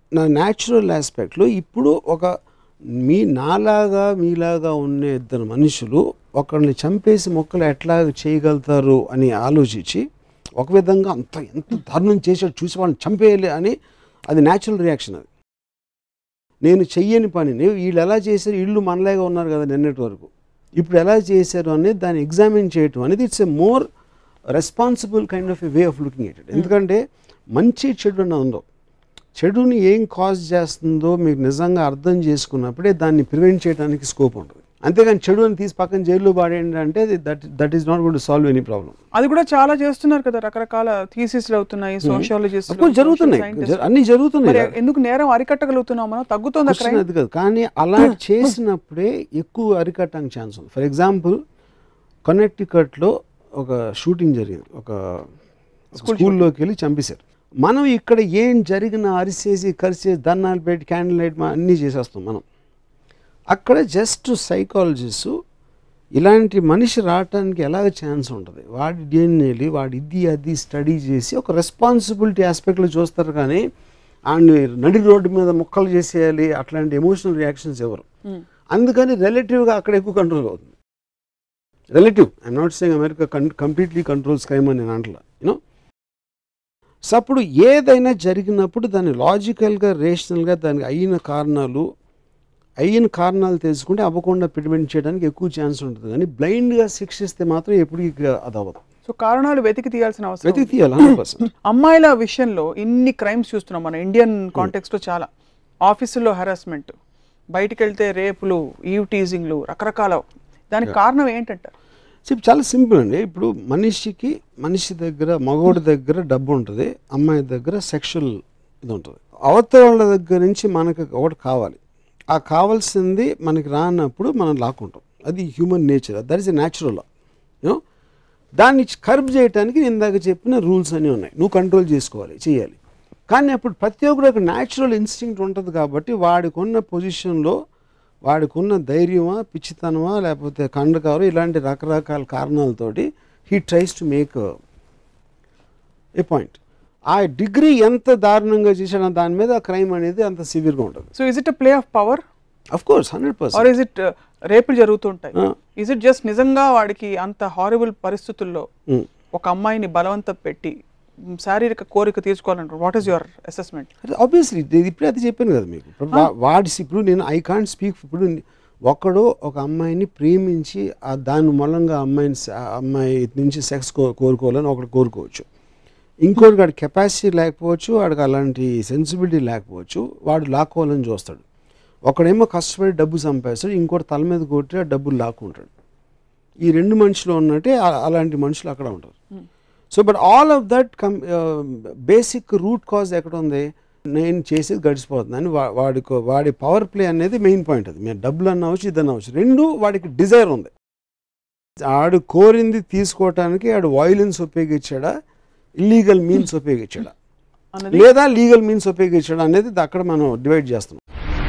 నా న్యాచురల్ ఆస్పెక్ట్లో ఇప్పుడు ఒక మీ నాలాగా మీలాగా ఉండే ఇద్దరు మనుషులు ఒకరిని చంపేసి మొక్కలు ఎట్లా చేయగలుగుతారు అని ఆలోచించి ఒక విధంగా అంత ఎంత దారుణం చేసాడు చూసి వాళ్ళని చంపేయాలి అని అది న్యాచురల్ రియాక్షన్ అది నేను చెయ్యని పనిని వీళ్ళు ఎలా చేశారు వీళ్ళు మనలాగా ఉన్నారు కదా నిన్నటి వరకు ఇప్పుడు ఎలా చేశారు అనేది దాన్ని ఎగ్జామిన్ చేయటం అనేది it's a more responsible kind of a way of looking at it ఎందుకంటే మంచి చెడు అన్న ఉందో చెడుని ఏం కాజ్ చేస్తుందో మీకు నిజంగా అర్థం చేసుకున్నప్పుడే దాన్ని ప్రివెంట్ చేయడానికి స్కోప్ ఉంటుంది అంతేగాని చెడు అని తీసి పక్కన జైల్లో పాడేయండి అంటే that that is not good to solve any problem అది కూడా చాలా చేస్తున్నారు కదా రకరకాల థీసిస్లు అవుతున్నాయి సోషియాలజిస్ట్ అప్పుడు జరుగుతున్నాయి జ- అన్నీ జరుగుతున్నాయి మరి ఎందుకు నేరం అరికట్టగలుగుతున్నాం మనం తగ్గుతుంది అక్కడ క్వశ్చన్ అది కాదు కానీ అలా చేసినప్పుడే ఎక్కువ అరికట్టడానికి ఛాన్స్ ఉంది ఫర్ ఎగ్జాంపుల్ కనెక్టికట్లో ఒక షూటింగ్ జరిగింది ఒక స్కూల్లోకి వెళ్ళి చంపేశారు మనం ఇక్కడ ఏం జరిగినా అరిసేసి కరిసేసి దన్నాలు పెట్టి క్యాండిల్ లైట్ అన్నీ చేసేస్తాం మనం అక్కడ జస్ట్ సైకాలజిస్ట్ ఇలాంటి మనిషి రావటానికి ఎలాగ ఛాన్స్ ఉంటుంది వాడి డిఎన్ఏలి వాడి ఇది అది స్టడీ చేసి ఒక రెస్పాన్సిబిలిటీ ఆస్పెక్ట్లో చూస్తారు కానీ అండ్ నడి రోడ్డు మీద ముక్కలు చేసేయాలి అట్లాంటి ఎమోషనల్ రియాక్షన్స్ ఎవరు అందుకని రిలేటివ్గా అక్కడ ఎక్కువ కంట్రోల్ అవుతుంది relative I'm not saying America completely controls crime అని నేను అంటలా యూనో సో అప్పుడు ఏదైనా జరిగినప్పుడు దాన్ని లాజికల్గా రేషనల్గా దానికి అయిన కారణాలు అయిన కారణాలు తెలుసుకుంటే అవ్వకుండా ప్రివెంట్ చేయడానికి ఎక్కువ ఛాన్స్ ఉంటుంది కానీ బ్లైండ్గా శిక్షిస్తే మాత్రం ఎప్పటికీ అది అవ్వదు సో కారణాలు వెతికి తీయాల్సిన అవసరం వెతికి తీయాలి హండ్రెడ్ పర్సెంట్ అమ్మాయిల విషయంలో ఇన్ని క్రైమ్స్ చూస్తున్నాం మన ఇండియన్ కాంటెక్స్ట్ లో చాలా ఆఫీసుల్లో హెరాస్మెంట్ బయటికి వెళ్తే రేపులు ఈవ్ టీజింగ్లు రకరకాల దానికి కారణం ఏంటంటారు చెప్పి చాలా సింపుల్ అండి ఇప్పుడు మనిషికి మనిషి దగ్గర మగోడి దగ్గర డబ్బు ఉంటుంది అమ్మాయి దగ్గర సెక్షువల్ ఇది ఉంటుంది అవతల వాళ్ళ దగ్గర నుంచి మనకు ఒకటి కావాలి ఆ కావాల్సింది మనకి రానప్పుడు మనం లాక్కుంటాం అది human nature that is a natural you know దాన్ని కర్బ్ చేయడానికి నేను ఇందాక చెప్పిన రూల్స్ అన్నీ ఉన్నాయి నువ్వు కంట్రోల్ చేసుకోవాలి చేయాలి కానీ అప్పుడు ప్రతి ఒక్కరు ఒక న్యాచురల్ ఇన్స్టింక్ట్ ఉంటుంది కాబట్టి వాడికి ఉన్న పొజిషన్లో వాడికి ఉన్న ధైర్యమా పిచ్చితనమా లేకపోతే కండకారు ఇలాంటి రకరకాల కారణాలతోటి he tries to make a point ఆ డిగ్రీ ఎంత దారుణంగా చేశాడో దాని మీద క్రైమ్ అనేది అంత సివియర్గా ఉంటుంది so is it play of power of course hundred or percent is it రేపులు జరుగుతుంటాయి ఇస్ ఇట్ జస్ట్ నిజంగా వాడికి అంత హారిబుల్ పరిస్థితుల్లో ఒక అమ్మాయిని బలవంతం పెట్టి మ్, శారీరక కోరిక తీర్చుకోవాలంటారు what is your assessment obviously ఇప్పుడే అది చెప్పాను కదా మీకు ఇప్పుడు వా- వాడి ఇప్పుడు నేను ఐ కాంట్ స్పీక్ ఇప్పుడు ఒకడు ఒక అమ్మాయిని ప్రేమించి ఆ దాని మూలంగా అమ్మాయిని స- ఆ అమ్మాయి నుంచి సెక్స్ కో కోరుకోవాలని ఒకటి కోరుకోవచ్చు ఇంకోటి వాడి కెపాసిటీ లేకపోవచ్చు వాడికి అలాంటి సెన్సిబిలిటీ లేకపోవచ్చు వాడు లాక్కోవాలని చూస్తాడు ఒకడేమో కష్టపడి డబ్బు సంపాదిస్తాడు ఇంకోటి తల మీద కొట్టి ఆ డబ్బులు లాక్కుంటాడు ఈ రెండు మనుషులు ఉన్నట్టే ఆ- అలాంటి మనుషులు అక్కడ ఉంటారు so but all of that come basic root cause ఎక్కడ ఉంది నేను చేసేది గడిచిపోతుంది అని వా- వాడికి వాడి పవర్ ప్లే అనేది మెయిన్ పాయింట్ అది మీరు డబ్బులు అన్నవచ్చు ఇది అన్నవచ్చు రెండు వాడికి డిజైర్ ఉంది ఆడు కోరింది తీసుకోవటానికి ఆడు వైలెన్స్ ఉపయోగించాడా ఇల్లీగల్ మీన్స్ ఉపయోగించాడా అన్నది లేదా లీగల్ మీన్స్ ఉపయోగించాడా అనేది అక్కడ మనం డివైడ్ చేస్తున్నాం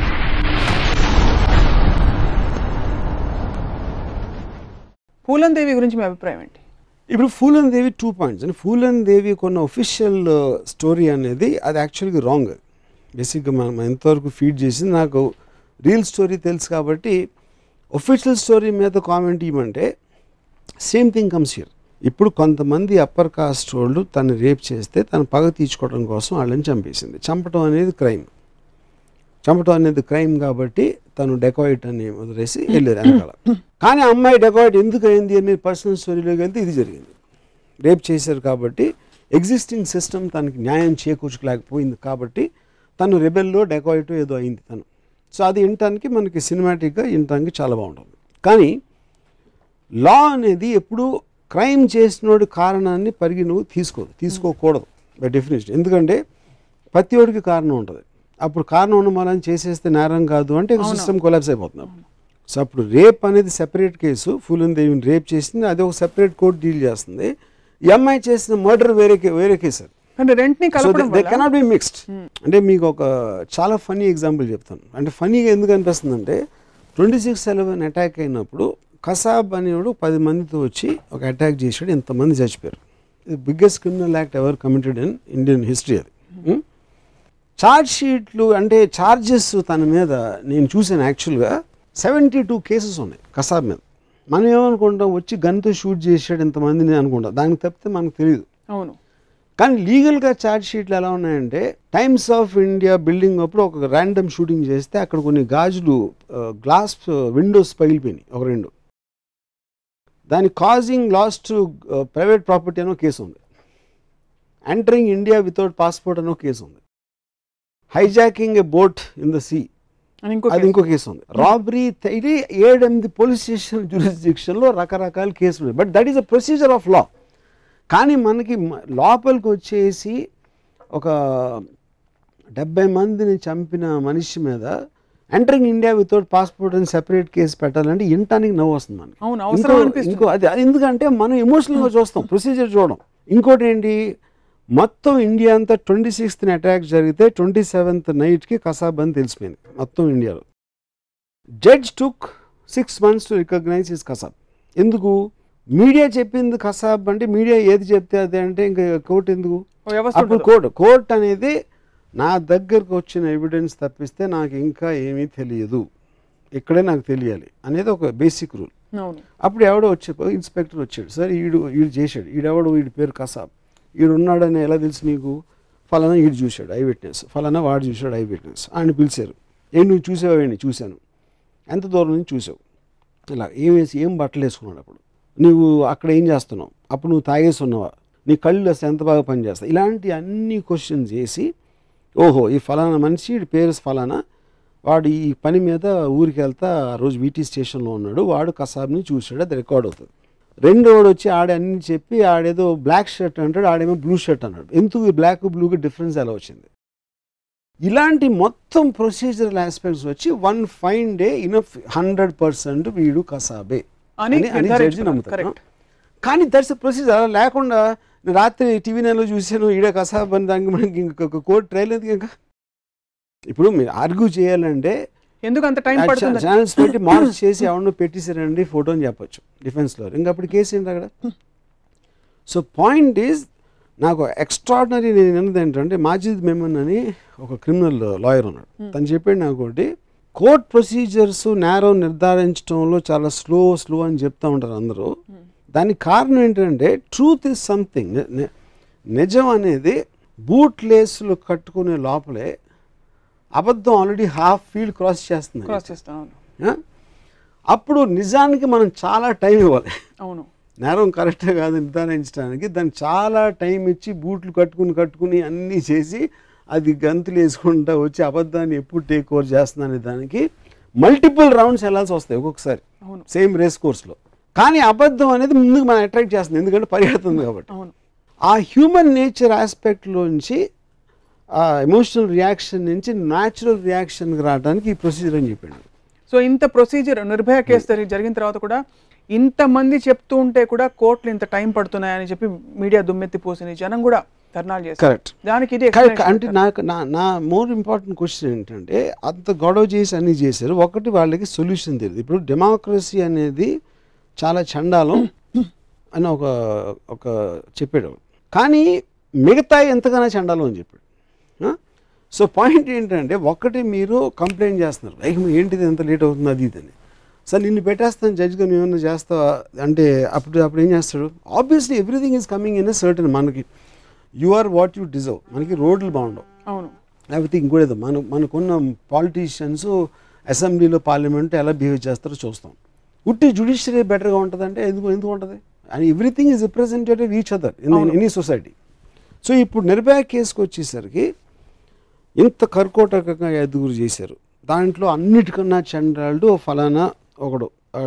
పూలన్ దేవి గురించి మీ అభిప్రాయం ఏంటి ఇప్పుడు ఫూలన్ దేవి టూ పాయింట్స్ అండి ఫూలన్ దేవి కొన్న ఒఫిషియల్ స్టోరీ అనేది అది యాక్చువల్గా రాంగ్ బేసిక్గా మనం మనం ఎంతవరకు ఫీడ్ చేసింది నాకు రియల్ స్టోరీ తెలుసు కాబట్టి ఒఫిషియల్ స్టోరీ మీద కామెంట్ ఇవ్వమంటే సేమ్ థింగ్ కమ్స్ హియర్ ఇప్పుడు కొంతమంది అప్పర్ కాస్ట్ వాళ్ళు తను రేప్ చేస్తే తను పగ తీర్చుకోవడం కోసం వాళ్ళని చంపేసింది చంపడం అనేది క్రైమ్ చంపడం అనేది క్రైమ్ కాబట్టి తను డెకాయిట్ అని వదిలేసి వెళ్ళారు వెనకాల కానీ ఆ అమ్మాయి డెకాయిట్ ఎందుకు అయింది అని పర్సనల్ స్టోరీలోకి వెళ్తే ఇది జరిగింది రేప్ చేశారు కాబట్టి ఎగ్జిస్టింగ్ సిస్టమ్ తనకి న్యాయం చేకూర్చలేకపోయింది కాబట్టి తను రెబెల్లో డెకాయిట్ ఏదో అయింది తను సో అది వినటానికి మనకి సినిమాటిక్గా వినటానికి చాలా బాగుంటుంది కానీ లా అనేది ఎప్పుడు క్రైమ్ చేసినోడి కారణాన్ని పరిగి నువ్వు తీసుకోదు తీసుకోకూడదు బై డెఫినేషన్ ఎందుకంటే ప్రతి ఒడికి కారణం ఉంటుంది అప్పుడు కారణం ఉన్న మనం చేసేస్తే నేరం కాదు అంటే సిస్టమ్ కొలాబ్స్ అయిపోతుంది అప్పుడు. సో అప్పుడు రేప్ అనేది సెపరేట్ కేసు ఫులన్ దేవిని రేప్ చేసింది అది ఒక సెపరేట్ కోర్ట్ డీల్ చేస్తుంది ఈ అమ్మాయి చేసిన మర్డర్ వేరే కే- వేరే కేసు అది కానీ రెంట్ని సో కలపడం దే వల్ల కెనాట్ బి మిక్స్డ్ అంటే మీకు ఒక చాలా ఫనీ ఎగ్జాంపుల్ చెప్తాను అంటే ఫనీగా ఎందుకు అనిపిస్తుంది అంటే ట్వంటీ సిక్స్ ఎలెవెన్ అటాక్ అయినప్పుడు కసాబ్ అనేవాడు పది మందితో వచ్చి ఒక అటాక్ చేశాడు ఎంతమంది చచ్చిపోయారు ఇది biggest criminal act ever committed in Indian history అది Hmm? ఛార్జ్ షీట్లు అంటే ఛార్జెస్ తన మీద నేను చూసాను యాక్చువల్గా సెవెంటీ టూ కేసెస్ ఉన్నాయి కసాబ్ మీద మనం ఏమనుకుంటాం వచ్చి గన్తో షూట్ చేసాడు ఇంతమందిని అనుకుంటాం దానికి తప్పితే మనకు తెలియదు అవును కానీ లీగల్గా ఛార్జ్ షీట్లు ఎలా ఉన్నాయంటే టైమ్స్ ఆఫ్ ఇండియా బిల్డింగ్ అప్పుడు ఒక ర్యాండమ్ షూటింగ్ చేస్తే అక్కడ కొన్ని గాజులు గ్లాస్ విండోస్ పగిలిపోయినాయి ఒక రెండు దాని causing loss to private property అనో కేసు ఉంది ఎంటరింగ్ ఇండియా వితౌట్ పాస్పోర్ట్ అనో కేసు ఉంది hijacking a boat in the sea అని ఇంకో అది ఇంకో కేసు ఉంది రాబరీ ఇది ఏడెనిమిది పోలీస్ స్టేషన్ జ్యూరిస్డిక్షన్లో రకరకాల కేసులు ఉన్నాయి but that is a procedure of law కానీ మనకి మ- లోపలికి వచ్చేసి ఒక డెబ్బై మందిని చంపిన మనిషి మీద ఎంటరింగ్ ఇండియా వితౌట్ పాస్పోర్ట్ అని సెపరేట్ కేసు పెట్టాలంటే ఇంటానికి నవ్వు వస్తుంది మనకి అవును అవసరం ఇంకో అనిపిస్తుంది ఇంకో అది అది ఎందుకంటే మనం ఎమోషనల్గా చూస్తాం ప్రొసీజర్ చూడడం ఇంకోటి ఏంటి మొత్తం ఇండియా అంతా ట్వంటీ సిక్స్త్ అటాక్ జరిగితే ట్వంటీ సెవెంత్ నైట్కి కసాబ్ అని తెలిసిపోయింది మొత్తం ఇండియాలో judge took six months to recognise his Kasab ఎందుకు మీడియా చెప్పింది కసాబ్ అంటే మీడియా ఏది చెప్తే అది అంటే ఇంకా కోర్టు ఎందుకు ఓ వ్యవస్థ అప్పుడు ఉండదు. కోర్టు కోర్టు అనేది నా దగ్గరకు వచ్చిన ఎవిడెన్స్ తప్పిస్తే నాకు ఇంకా ఏమీ తెలియదు ఇక్కడే నాకు తెలియాలి అనేది ఒక బేసిక్ రూల్ అవును అప్పుడు ఎవడో వచ్చే ఇన్స్పెక్టర్ వచ్చాడు సరే ఈడు ఈడు చేశాడు ఈడెవడు వీడి పేరు కసాబ్ ఈడు ఉన్నాడని ఎలా తెలుసు నీకు ఫలానా ఈడు చూశాడు ఐ విట్నెస్ ఫలానా వాడు చూశాడు ఐ విట్నెస్ ఆయన పిలిచారు ఏం నువ్వు చూసావేంటి చూశాను ఎంత దూరం నుంచి చూసావు ఇలా ఏం వేసి ఏం బట్టలు వేసుకున్నాడు అప్పుడు నువ్వు అక్కడ ఏం చేస్తున్నావు అప్పుడు నువ్వు తాగేసి ఉన్నావా నీ కళ్ళు అసలు ఎంత బాగా పనిచేస్తాయి ఇలాంటి అన్ని క్వశ్చన్ చేసి ఓహో ఈ ఫలానా మనిషి వీడి పేరు ఫలానా వాడు ఈ పని మీద ఊరికి వెళ్తా ఆ రోజు వీటీ స్టేషన్లో ఉన్నాడు వాడు కసాబ్ని చూశాడు అది రికార్డ్ అవుతుంది రెండోడు వచ్చి ఆడే అన్ని చెప్పి ఆడేదో బ్లాక్ షర్ట్ అంటాడు ఆడేమో బ్లూ షర్ట్ అన్నాడు ఎందుకు బ్లాక్ బ్లూకి డిఫరెన్స్ ఎలా వచ్చింది ఇలాంటి మొత్తం ప్రొసీజరల్ ఆస్పెక్ట్స్ వచ్చి one fine day enough hundred percent వీడు కసాబే అని అని- అని జడ్జి నిర్ధారించుకున్నారు. నమ్ముతారు Correct. కానీ దట్స్ ప్రొసీజర్ అలా లేకుండా నేను రాత్రి టీవీ నైన్లో చూశాను ఈడే కసాబ్ అని దానికి మనకి ఇంకొక కోర్టు ట్రయల్ ఎందుకు ఇంకా ఇప్పుడు మీరు ఆర్గ్యూ చేయాలంటే ఎందుకు అంత టైం పడుతుంది ఛానల్స్ పెట్టి మార్క్స్ చేసి ఎవరినో పెట్టేసారండి ఫోటో అని చెప్పొచ్చు డిఫెన్స్లో ఇంకా అప్పుడు కేసు ఏంటి అక్కడ సో పాయింట్ ఈజ్ నాకు ఎక్స్ట్రాడినరీ నేను విన్నది ఏంటంటే మాజిద్ మెమన్ అని ఒక క్రిమినల్ లాయర్ ఉన్నాడు తను చెప్పాడు నాకు ఒకటి కోర్ట్ ప్రొసీజర్స్ నేరో నిర్ధారించడంలో చాలా స్లో స్లో అని చెప్తా ఉంటారు అందరూ దానికి కారణం ఏంటంటే ట్రూత్ ఇస్ సంథింగ్ నిజం అనేది బూట్ లేస్లు కట్టుకునే లోపలే అబద్ధం ఆల్రెడీ హాఫ్ ఫీల్డ్ క్రాస్ చేస్తుంది క్రాస్ చేస్తాను అవును ఆ? అప్పుడు నిజానికి మనం చాలా టైం ఇవ్వాలి అవును నేరం కరెక్టే కాదు నిర్ధారించడానికి దానికి చాలా టైం ఇచ్చి బూట్లు కట్టుకుని కట్టుకుని అన్నీ చేసి అది గంతులు వేసుకుంటా వచ్చి అబద్ధాన్ని ఎప్పుడు టేక్ ఓవర్ చేస్తుందనే దానికి మల్టిపుల్ రౌండ్స్ వెళ్ళాల్సి వస్తాయి ఒక్కొక్కసారి అవును సేమ్ రేస్ కోర్స్లో కానీ అబద్ధం అనేది ముందుకు మనం అట్రాక్ట్ చేస్తుంది ఎందుకంటే పరిగెడుతుంది కాబట్టి అవును ఆ హ్యూమన్ నేచర్ ఆస్పెక్ట్లోంచి ఆ ఎమోషనల్ రియాక్షన్ నుంచి న్యాచురల్ రియాక్షన్కి రావడానికి ఈ ప్రొసీజర్ అని చెప్పాడు సో ఇంత ప్రొసీజర్ నిర్భయ కేసు జరిగి- జరిగిన తర్వాత కూడా ఇంతమంది చెప్తూ ఉంటే కూడా కోర్టులు ఇంత టైం పడుతున్నాయని చెప్పి మీడియా దుమ్మెత్తి పోసిన జనం కూడా ధర్నాలు చేస్తారు కరెక్ట్ దానికి ఇది కరెక్ట్ explanation అంటే నాకు నా నా మోర్ ఇంపార్టెంట్ క్వశ్చన్ ఏంటంటే అంత గొడవ చేసి అన్ని చేశారు ఒకటి వాళ్ళకి సొల్యూషన్ తెలియదు ఇప్పుడు డెమోక్రసీ అనేది చాలా చండాలం అని ఒక ఒక చెప్పాడు కానీ మిగతా ఎంతగానో చండాలం అని చెప్పాడు సో పాయింట్ ఏంటంటే ఒకటి మీరు కంప్లైంట్ చేస్తున్నారు "అయ్య, ఏంటిది ఎంత లేట్ అవుతుంది అది ఇది అని సార్ నిన్ను పెట్టేస్తాను జడ్జిగా నువ్వు ఏమన్నా చేస్తావా అంటే అప్పుడు అప్పుడు ఏం చేస్తాడు obviously everything is coming in certain మనకి you are what you deserve మనకి రోడ్లు బాగుండవు అవును లేకపోతే ఇంకోటి మన మనకున్న పాలిటీషియన్స్ అసెంబ్లీలో పార్లమెంట్ ఎలా బిహేవ్ చేస్తారో చూస్తాం ఉట్టి జుడిషియరీ బెటర్గా ఉంటుందంటే ఎందుకు ఎందుకు ఉంటుంది and everything is representative each other in any society so ఇప్పుడు నిర్భయ కేసుకు వచ్చేసరికి ఇంత కర్కోటకంగా ఎదుగురు చేశారు దాంట్లో అన్నిటికన్నా చంద్రాలుడు ఫలానా ఒకడు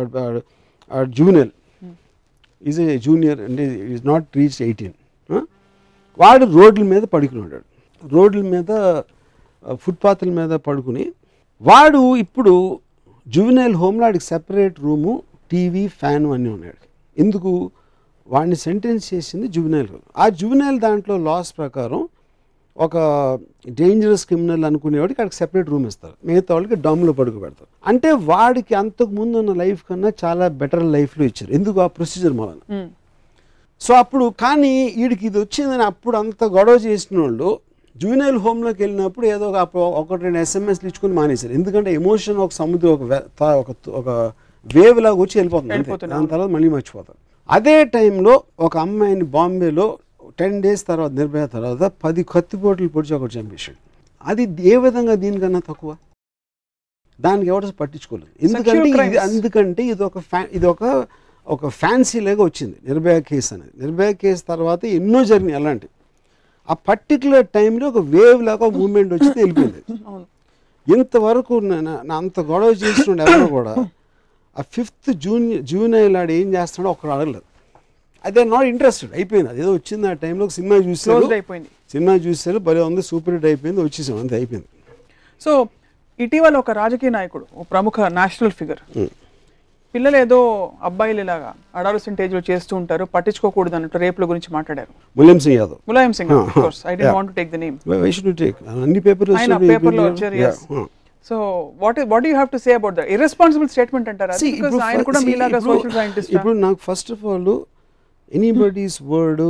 జూనియర్ ఈజ్ ఏ జూనియర్ అంటే ఈజ్ నాట్ రీచ్ ఎయిటీన్ వాడు రోడ్ల మీద పడుకున్నాడు రోడ్ల మీద ఫుట్పాత్ల మీద పడుకుని వాడు ఇప్పుడు జువినైల్ హోమ్లో వాడికి సెపరేట్ రూము టీవీ ఫ్యాన్ అన్నీ ఉన్నాడు ఎందుకు వాడిని సెంటెన్స్ చేసింది జువినైల్ హోమ్ ఆ జువినైల్ దాంట్లో లాస్ ప్రకారం ఒక డేంజరస్ క్రిమినల్ అనుకునేవాడికి అక్కడికి సెపరేట్ రూమ్ ఇస్తారు మిగతా వాళ్ళకి డమ్లో పడుకోబెడతారు అంటే వాడికి అంతకు ముందు ఉన్న లైఫ్ కన్నా చాలా బెటర్ లైఫ్లో ఇచ్చారు ఎందుకు ఆ ప్రొసీజర్ మూలన ఉమ్. సో అప్పుడు కానీ వీడికి ఇది వచ్చిందని అప్పుడు అంత గొడవ చేసిన వాళ్ళు జూనియర్ హోమ్లోకి వెళ్ళినప్పుడు ఏదో ఒక అప్పుడు ఒకటి రెండు ఎస్ఎంఎస్లు ఇచ్చుకుని మానేశారు ఎందుకంటే ఎమోషన్ ఒక సముద్రం ఒక వే- తా- ఒక ఒక వేవ్ లాగా వచ్చి వెళ్ళిపోతుంది అంతే. వెళ్ళిపోతుంది, దాని తర్వాత మళ్ళీ మర్చిపోతారు అదే టైంలో ఒక అమ్మాయిని బాంబేలో టెన్ డేస్ తర్వాత నిర్భయ తర్వాత పది కత్తిపోట్లు పొడిచి ఒకటి చంపేశాడు అది ఏ విధంగా దీనికన్నా తక్కువ దానికి ఎవరు పట్టించుకోలేదు ఎందుకంటే ఇది crimes. ఎందుకంటే ఇది ఒక ఫ్యా ఇది ఒక ఒక ఫ్యాన్సీ లాగా వచ్చింది నిర్భయ కేసు అనేది నిర్భయ కేసు తర్వాత ఎన్నో జరిగినాయి అలాంటి ఆ పర్టికులర్ టైంలో ఒక వేవ్ లాగా ఒక మూమెంట్ వచ్చింది వెళ్ళిపోయింది అవును ఇంతవరకు నా- నా నా అంత గొడవ చేసిన ఎవరు కూడా ఆ ఫిఫ్త్ జూన్ జూనియర్ ఆడు ఏం చేస్తున్నాడో ఒకడు అడగలేదు అదే నాట్ ఇంట్రెస్టెడ్ అయిపోయింది అదేదో వచ్చింది ఆ టైంలో ఒక సినిమా చూసారు క్లోజ్డ్ అయిపోయింది సినిమా చూసారు భలే ఉంది సూపర్ హిట్ అయిపోయింది వచ్చేసాం అంతే అయిపోయింది సో ఇటీవల ఒక రాజకీయ నాయకుడు ఒక ప్రముఖ నేషనల్ ఫిగర్ Mm. పిల్లలు ఏదో అబ్బాయిలు ఇలాగా అడాలసెంట్ ఏజ్ లో చేస్తూ ఉంటారు పట్టించుకోకూడదు అన్నట్టు రేపుల గురించి మాట్లాడారు Mulayam Singh Yadav Mulayam Singh Huh, huh. I didn't Yeah. Want take the name why should take అన్ని పేపర్లు ఆయన పేపర్ లో వచ్చారు yes. So what what you have to say about that irresponsible statement అంటారా See, బికాస్ ఇప్పుడు ఆయన ఫ- కూడా see, మీలాగా ఇప్పుడు- సోషల్ సైంటిస్ట్ ఇప్పుడు నాకు first of all anybody's word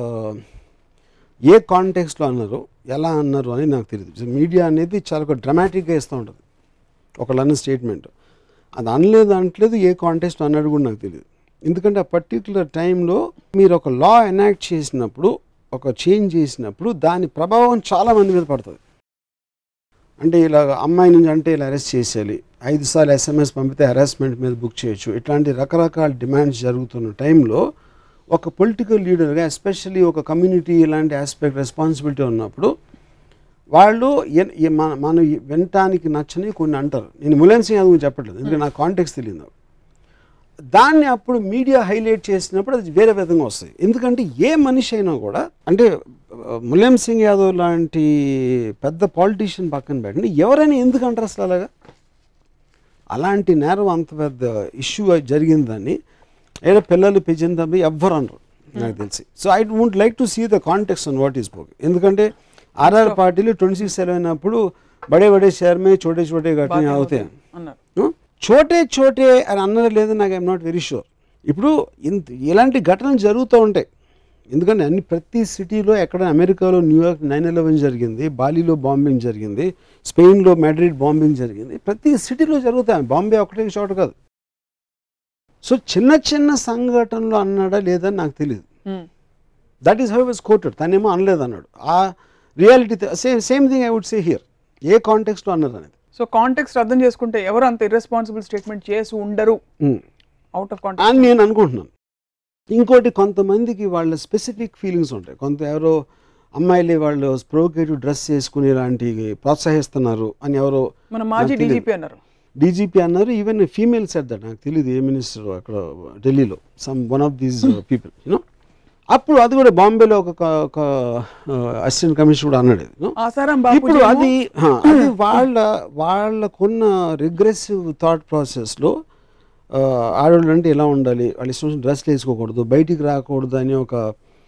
ఏ కాంటెక్స్లో అన్నారు ఎలా అన్నారు అని నాకు తెలియదు మీడియా అనేది చాలా డ్రమాటిక్గా ఇస్తూ ఉంటుంది ఒకళ్ళు అన్న స్టేట్మెంట్ అది అనలేదు అనట్లేదు ఏ కాంటెక్స్ట్ అన్నాడు కూడా నాకు తెలియదు ఎందుకంటే ఆ పర్టికులర్ టైంలో మీరు ఒక లా ఎనాక్ట్ చేసినప్పుడు ఒక చేంజ్ చేసినప్పుడు దాని ప్రభావం చాలా మంది మీద పడుతుంది అంటే ఇలా అమ్మాయి నుంచి అంటే ఇలా అరెస్ట్ చేసేయాలి ఐదు సార్లు ఎస్ఎంఎస్ పంపితే హెరాస్మెంట్ మీద బుక్ చేయొచ్చు ఇట్లాంటి రకరకాల డిమాండ్స్ జరుగుతున్న టైంలో ఒక పొలిటికల్ లీడర్గా ఎస్పెషల్లీ ఒక కమ్యూనిటీ ఇలాంటి ఆస్పెక్ట్ రెస్పాన్సిబిలిటీ ఉన్నప్పుడు వాళ్ళు ఎన్- ఎ- మన మనం వినటానికి నచ్చని కొన్ని అంటారు నేను ములాయం సింగ్ యాదవ్ గురించి చెప్పట్లేదు ఎందుకంటే నాకు కాంటెక్స్ తెలియదు నాకు. దాన్ని అప్పుడు మీడియా హైలైట్ చేసినప్పుడు అది వేరే విధంగా వస్తాయి ఎందుకంటే ఏ మనిషి అయినా కూడా అంటే ఆ, ములాయం సింగ్ యాదవ్ లాంటి పెద్ద పాలిటీషియన్ పక్కన పెట్టండి ఎవరైనా ఎందుకు అంటారు అసలు అలాగా అలాంటి నేరం అంత పెద్ద ఇష్యూ జరిగిందని ఏదో పిల్లలు పెంచిన తప్ప ఎవ్వరు అనరు నాకు తెలిసి so I won't like to see the context on what is book ఎందుకంటే ఆర్ఆర్ పార్టీలు ట్వంటీ సిక్స్ సెలవు అయినప్పుడు బడే బడే షేర్ మే చోటే చోటే ఘటన అవుతాయి అన్నారు No? చోటే చోటే అని అన్నది లేదు నాకు ఐఎమ్ నాట్ వెరీ షూర్ ఇప్పుడు ఇంత ఇలాంటి ఘటనలు జరుగుతూ ఉంటాయి ఎందుకంటే అన్ని ప్రతి సిటీలో ఎక్కడ అమెరికాలో న్యూయార్క్ నైన్ ఎలెవెన్ జరిగింది బాలీలో బాంబింగ్ జరిగింది స్పెయిన్లో మెడ్రిడ్ బాంబింగ్ జరిగింది ప్రతి సిటీలో జరుగుతాయి బాంబే ఒకటే చోట కాదు సో చిన్న చిన్న సంఘటనలు అన్నాడా లేదని నాకు తెలియదు Hmm. That is how was quoted తనేమో అనలేదు అన్నాడు ఆ reality same same thing I would say here ఏ కాంటెక్స్లో అన్నారు అనేది సో కాంటెక్స్ట్ అర్థం చేసుకుంటే ఎవరు అంత ఇర్రెస్పాన్సిబుల్ స్టేట్మెంట్ చేసి ఉండరు Mm. అవుట్ ఆఫ్ కాంటెక్స్ట్ అని నేను అనుకుంటున్నాను ఇంకోటి కొంతమందికి వాళ్ళ స్పెసిఫిక్ ఫీలింగ్స్ ఉంటాయి కొంత ఎవరో అమ్మాయిలే వాళ్ళు స్ప్రోకేటివ్ డ్రెస్ చేసుకుని ఇలాంటి ప్రోత్సహిస్తున్నారు అని ఎవరో మన మాజీ నాకు తెలీదు. డీజీపీ అన్నారు డీజీపీ అన్నారు ఈవెన్ ఫీమేల్ సెట్ దట్ నాకు తెలియదు ఏ మినిస్టర్ అక్కడ ఢిల్లీలో some one of these people you know అప్పుడు అది కూడా బాంబేలో ఒక ఒక అసిస్టెంట్ కమిషనర్ కూడా అన్నాడు you know. ఆసారాం బాబు ఇప్పుడు అది హా, అది వాళ్ళ వాళ్ళకున్న రిగ్రెసివ్ థాట్ ప్రాసెస్లో ఆడవాళ్ళు అంటే ఎలా ఉండాలి వాళ్ళ ఇష్టం డ్రెస్లు వేసుకోకూడదు బయటికి రాకూడదు అనే ఒక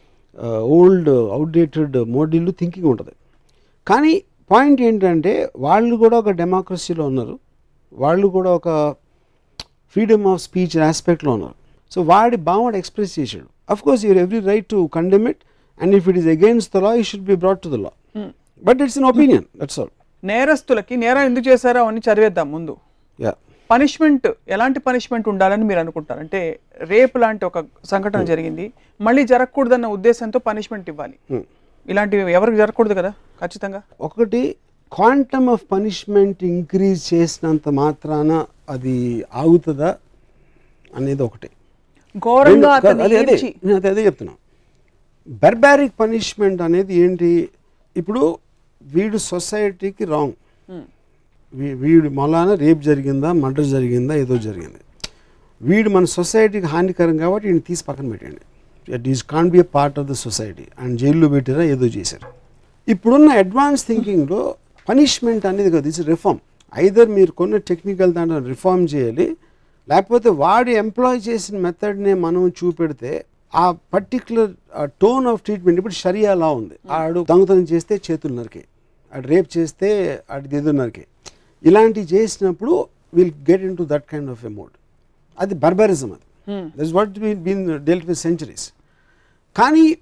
ఓల్డ్ అవుట్డేటెడ్ మోడల్ థింకింగ్ ఉంటుంది కానీ పాయింట్ ఏంటంటే వాళ్ళు కూడా ఒక డెమోక్రసీలో ఉన్నారు వాళ్ళు కూడా ఒక ఫ్రీడమ్ ఆఫ్ స్పీచ్ ఆస్పెక్ట్లో ఉన్నారు సో వాడి భావన ఎక్స్ప్రెస్ చేశాడు of course you're every right to condemn it and if it is against the law he should be brought to the law but it's an opinion that's all నేరస్తులకి నేరం ఎందుకు చేశారో అని చదివేద్దాం ముందు యా పనిష్మెంట్ ఎలాంటి punishment ఉండాలని మీరు అనుకుంటారు అంటే రేపు లాంటి ఒక సంఘటన జరిగింది మళ్ళీ జరగకూడదన్న ఉద్దేశంతో పనిష్మెంట్ ఇవ్వాలి ఇలాంటివి ఎవరికి జరగకూడదు కదా ఖచ్చితంగా ఒకటి క్వాంటమ్ ఆఫ్ పనిష్మెంట్ ఇంక్రీజ్ చేసినంత మాత్రాన అది ఆగుతుందా అనేది ఒకటి ఘోరంగా రెండు- అతన్ని అదే అదే ఈడ్చి నేను అదే అదే చెప్తున్నా బర్బారిక్ పనిష్మెంట్ అనేది ఏంటి ఇప్పుడు వీడు సొసైటీకి రాంగ్ Hmm. వీడు మొలాన రేప్ జరిగిందా మర్డర్ జరిగిందా ఏదో జరిగింది వీడు మన సొసైటీకి హానికరం కాబట్టి వీడిని తీసి పక్కన పెట్టండి it is can be a part of the society and జైల్లో పెట్టారా ఏదో చేశారు ఇప్పుడున్న అడ్వాన్స్ థింకింగ్లో పనిష్మెంట్ అనేది కాదు ఇట్స్ రిఫార్మ్ ఐదర్ మీరు కొన్న టెక్నికల్ దాంట్లో రిఫార్మ్ చేయాలి లేకపోతే వాడు ఎంప్లాయ్ చేసిన మెథడ్నే మనం చూపెడితే ఆ పర్టికులర్ టోన్ ఆఫ్ ట్రీట్మెంట్ ఇప్పుడు షరియా లా ఉంది ఆడు దొంగతనం చేస్తే చేతులు నరికే ఆడు రేప్ చేస్తే ఆడి ఎదురు నరికే ఇలాంటివి చేసినప్పుడు will get in to that kind of a mode అది బర్బరిజం అది that's what been dealt with centuries కానీ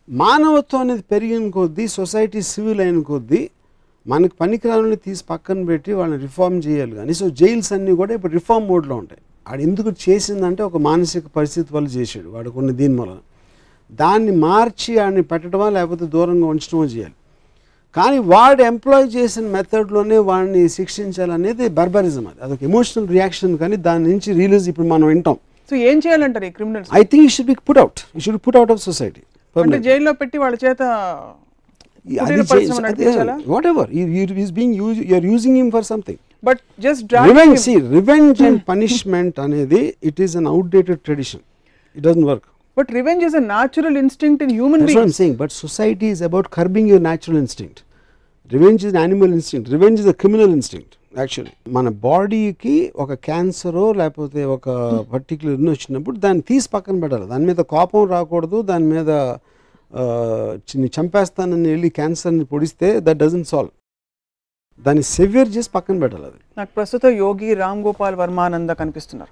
మానవత్వం అనేది పెరిగిన కొద్దీ సొసైటీ సివిల్ అయిన కొద్దీ మనకి పనికిరాలని తీసి పక్కన పెట్టి వాళ్ళని రిఫార్మ్ చేయాలి కానీ సో జైల్స్ అన్నీ కూడా ఇప్పుడు రిఫార్మ్ మోడ్లో ఉంటాయి వాడు ఎందుకు చేసిందంటే ఒక మానసిక పరిస్థితి వల్ల చేసాడు వాడు కొన్ని దీని వలన దాన్ని మార్చి వాడిని పెట్టడమా లేకపోతే దూరంగా ఉంచడమో చేయాలి కానీ వాడు ఎంప్లాయ్ చేసిన మెథడ్లోనే వాడిని శిక్షించాలనేది బర్బరిజం అది అదొక ఎమోషనల్ రియాక్షన్ కానీ దాని నుంచి రిలీజ్ ఇప్పుడు మనం వింటాం సో ఏం చేయాలంటారు ఈ criminals I think you should be put out you should put out of society అంటే జైల్లో పెట్టి వాళ్ళ చేత కుటీర పరిశ్రమ నడిపించాలా whatever is being use you're using him for something but just revenge see revenge and punishment అనేది it is an outdated tradition it doesn't work but revenge is a natural instinct in human That's what I'm saying. But society is about curbing your natural instinct. Revenge is an animal instinct. Revenge is a criminal instinct. Actually మన బాడీకి ఒక క్యాన్సరో లేకపోతే ఒక particular ఇన్ని వచ్చినప్పుడు దాన్ని తీసి పక్కన పెట్టాలి దాని మీద కోపం రాకూడదు దాని మీద ఆ, చిన్ని చంపేస్తానని వెళ్ళి క్యాన్సర్ని పొడిస్తే దట్ డజంట్ సాల్వ్ దాన్ని సెవియర్ చేసి పక్కన పెట్టాలి అది నాకు ప్రస్తుతం యోగి రామ్ గోపాల్ వర్మానంద కనిపిస్తున్నారు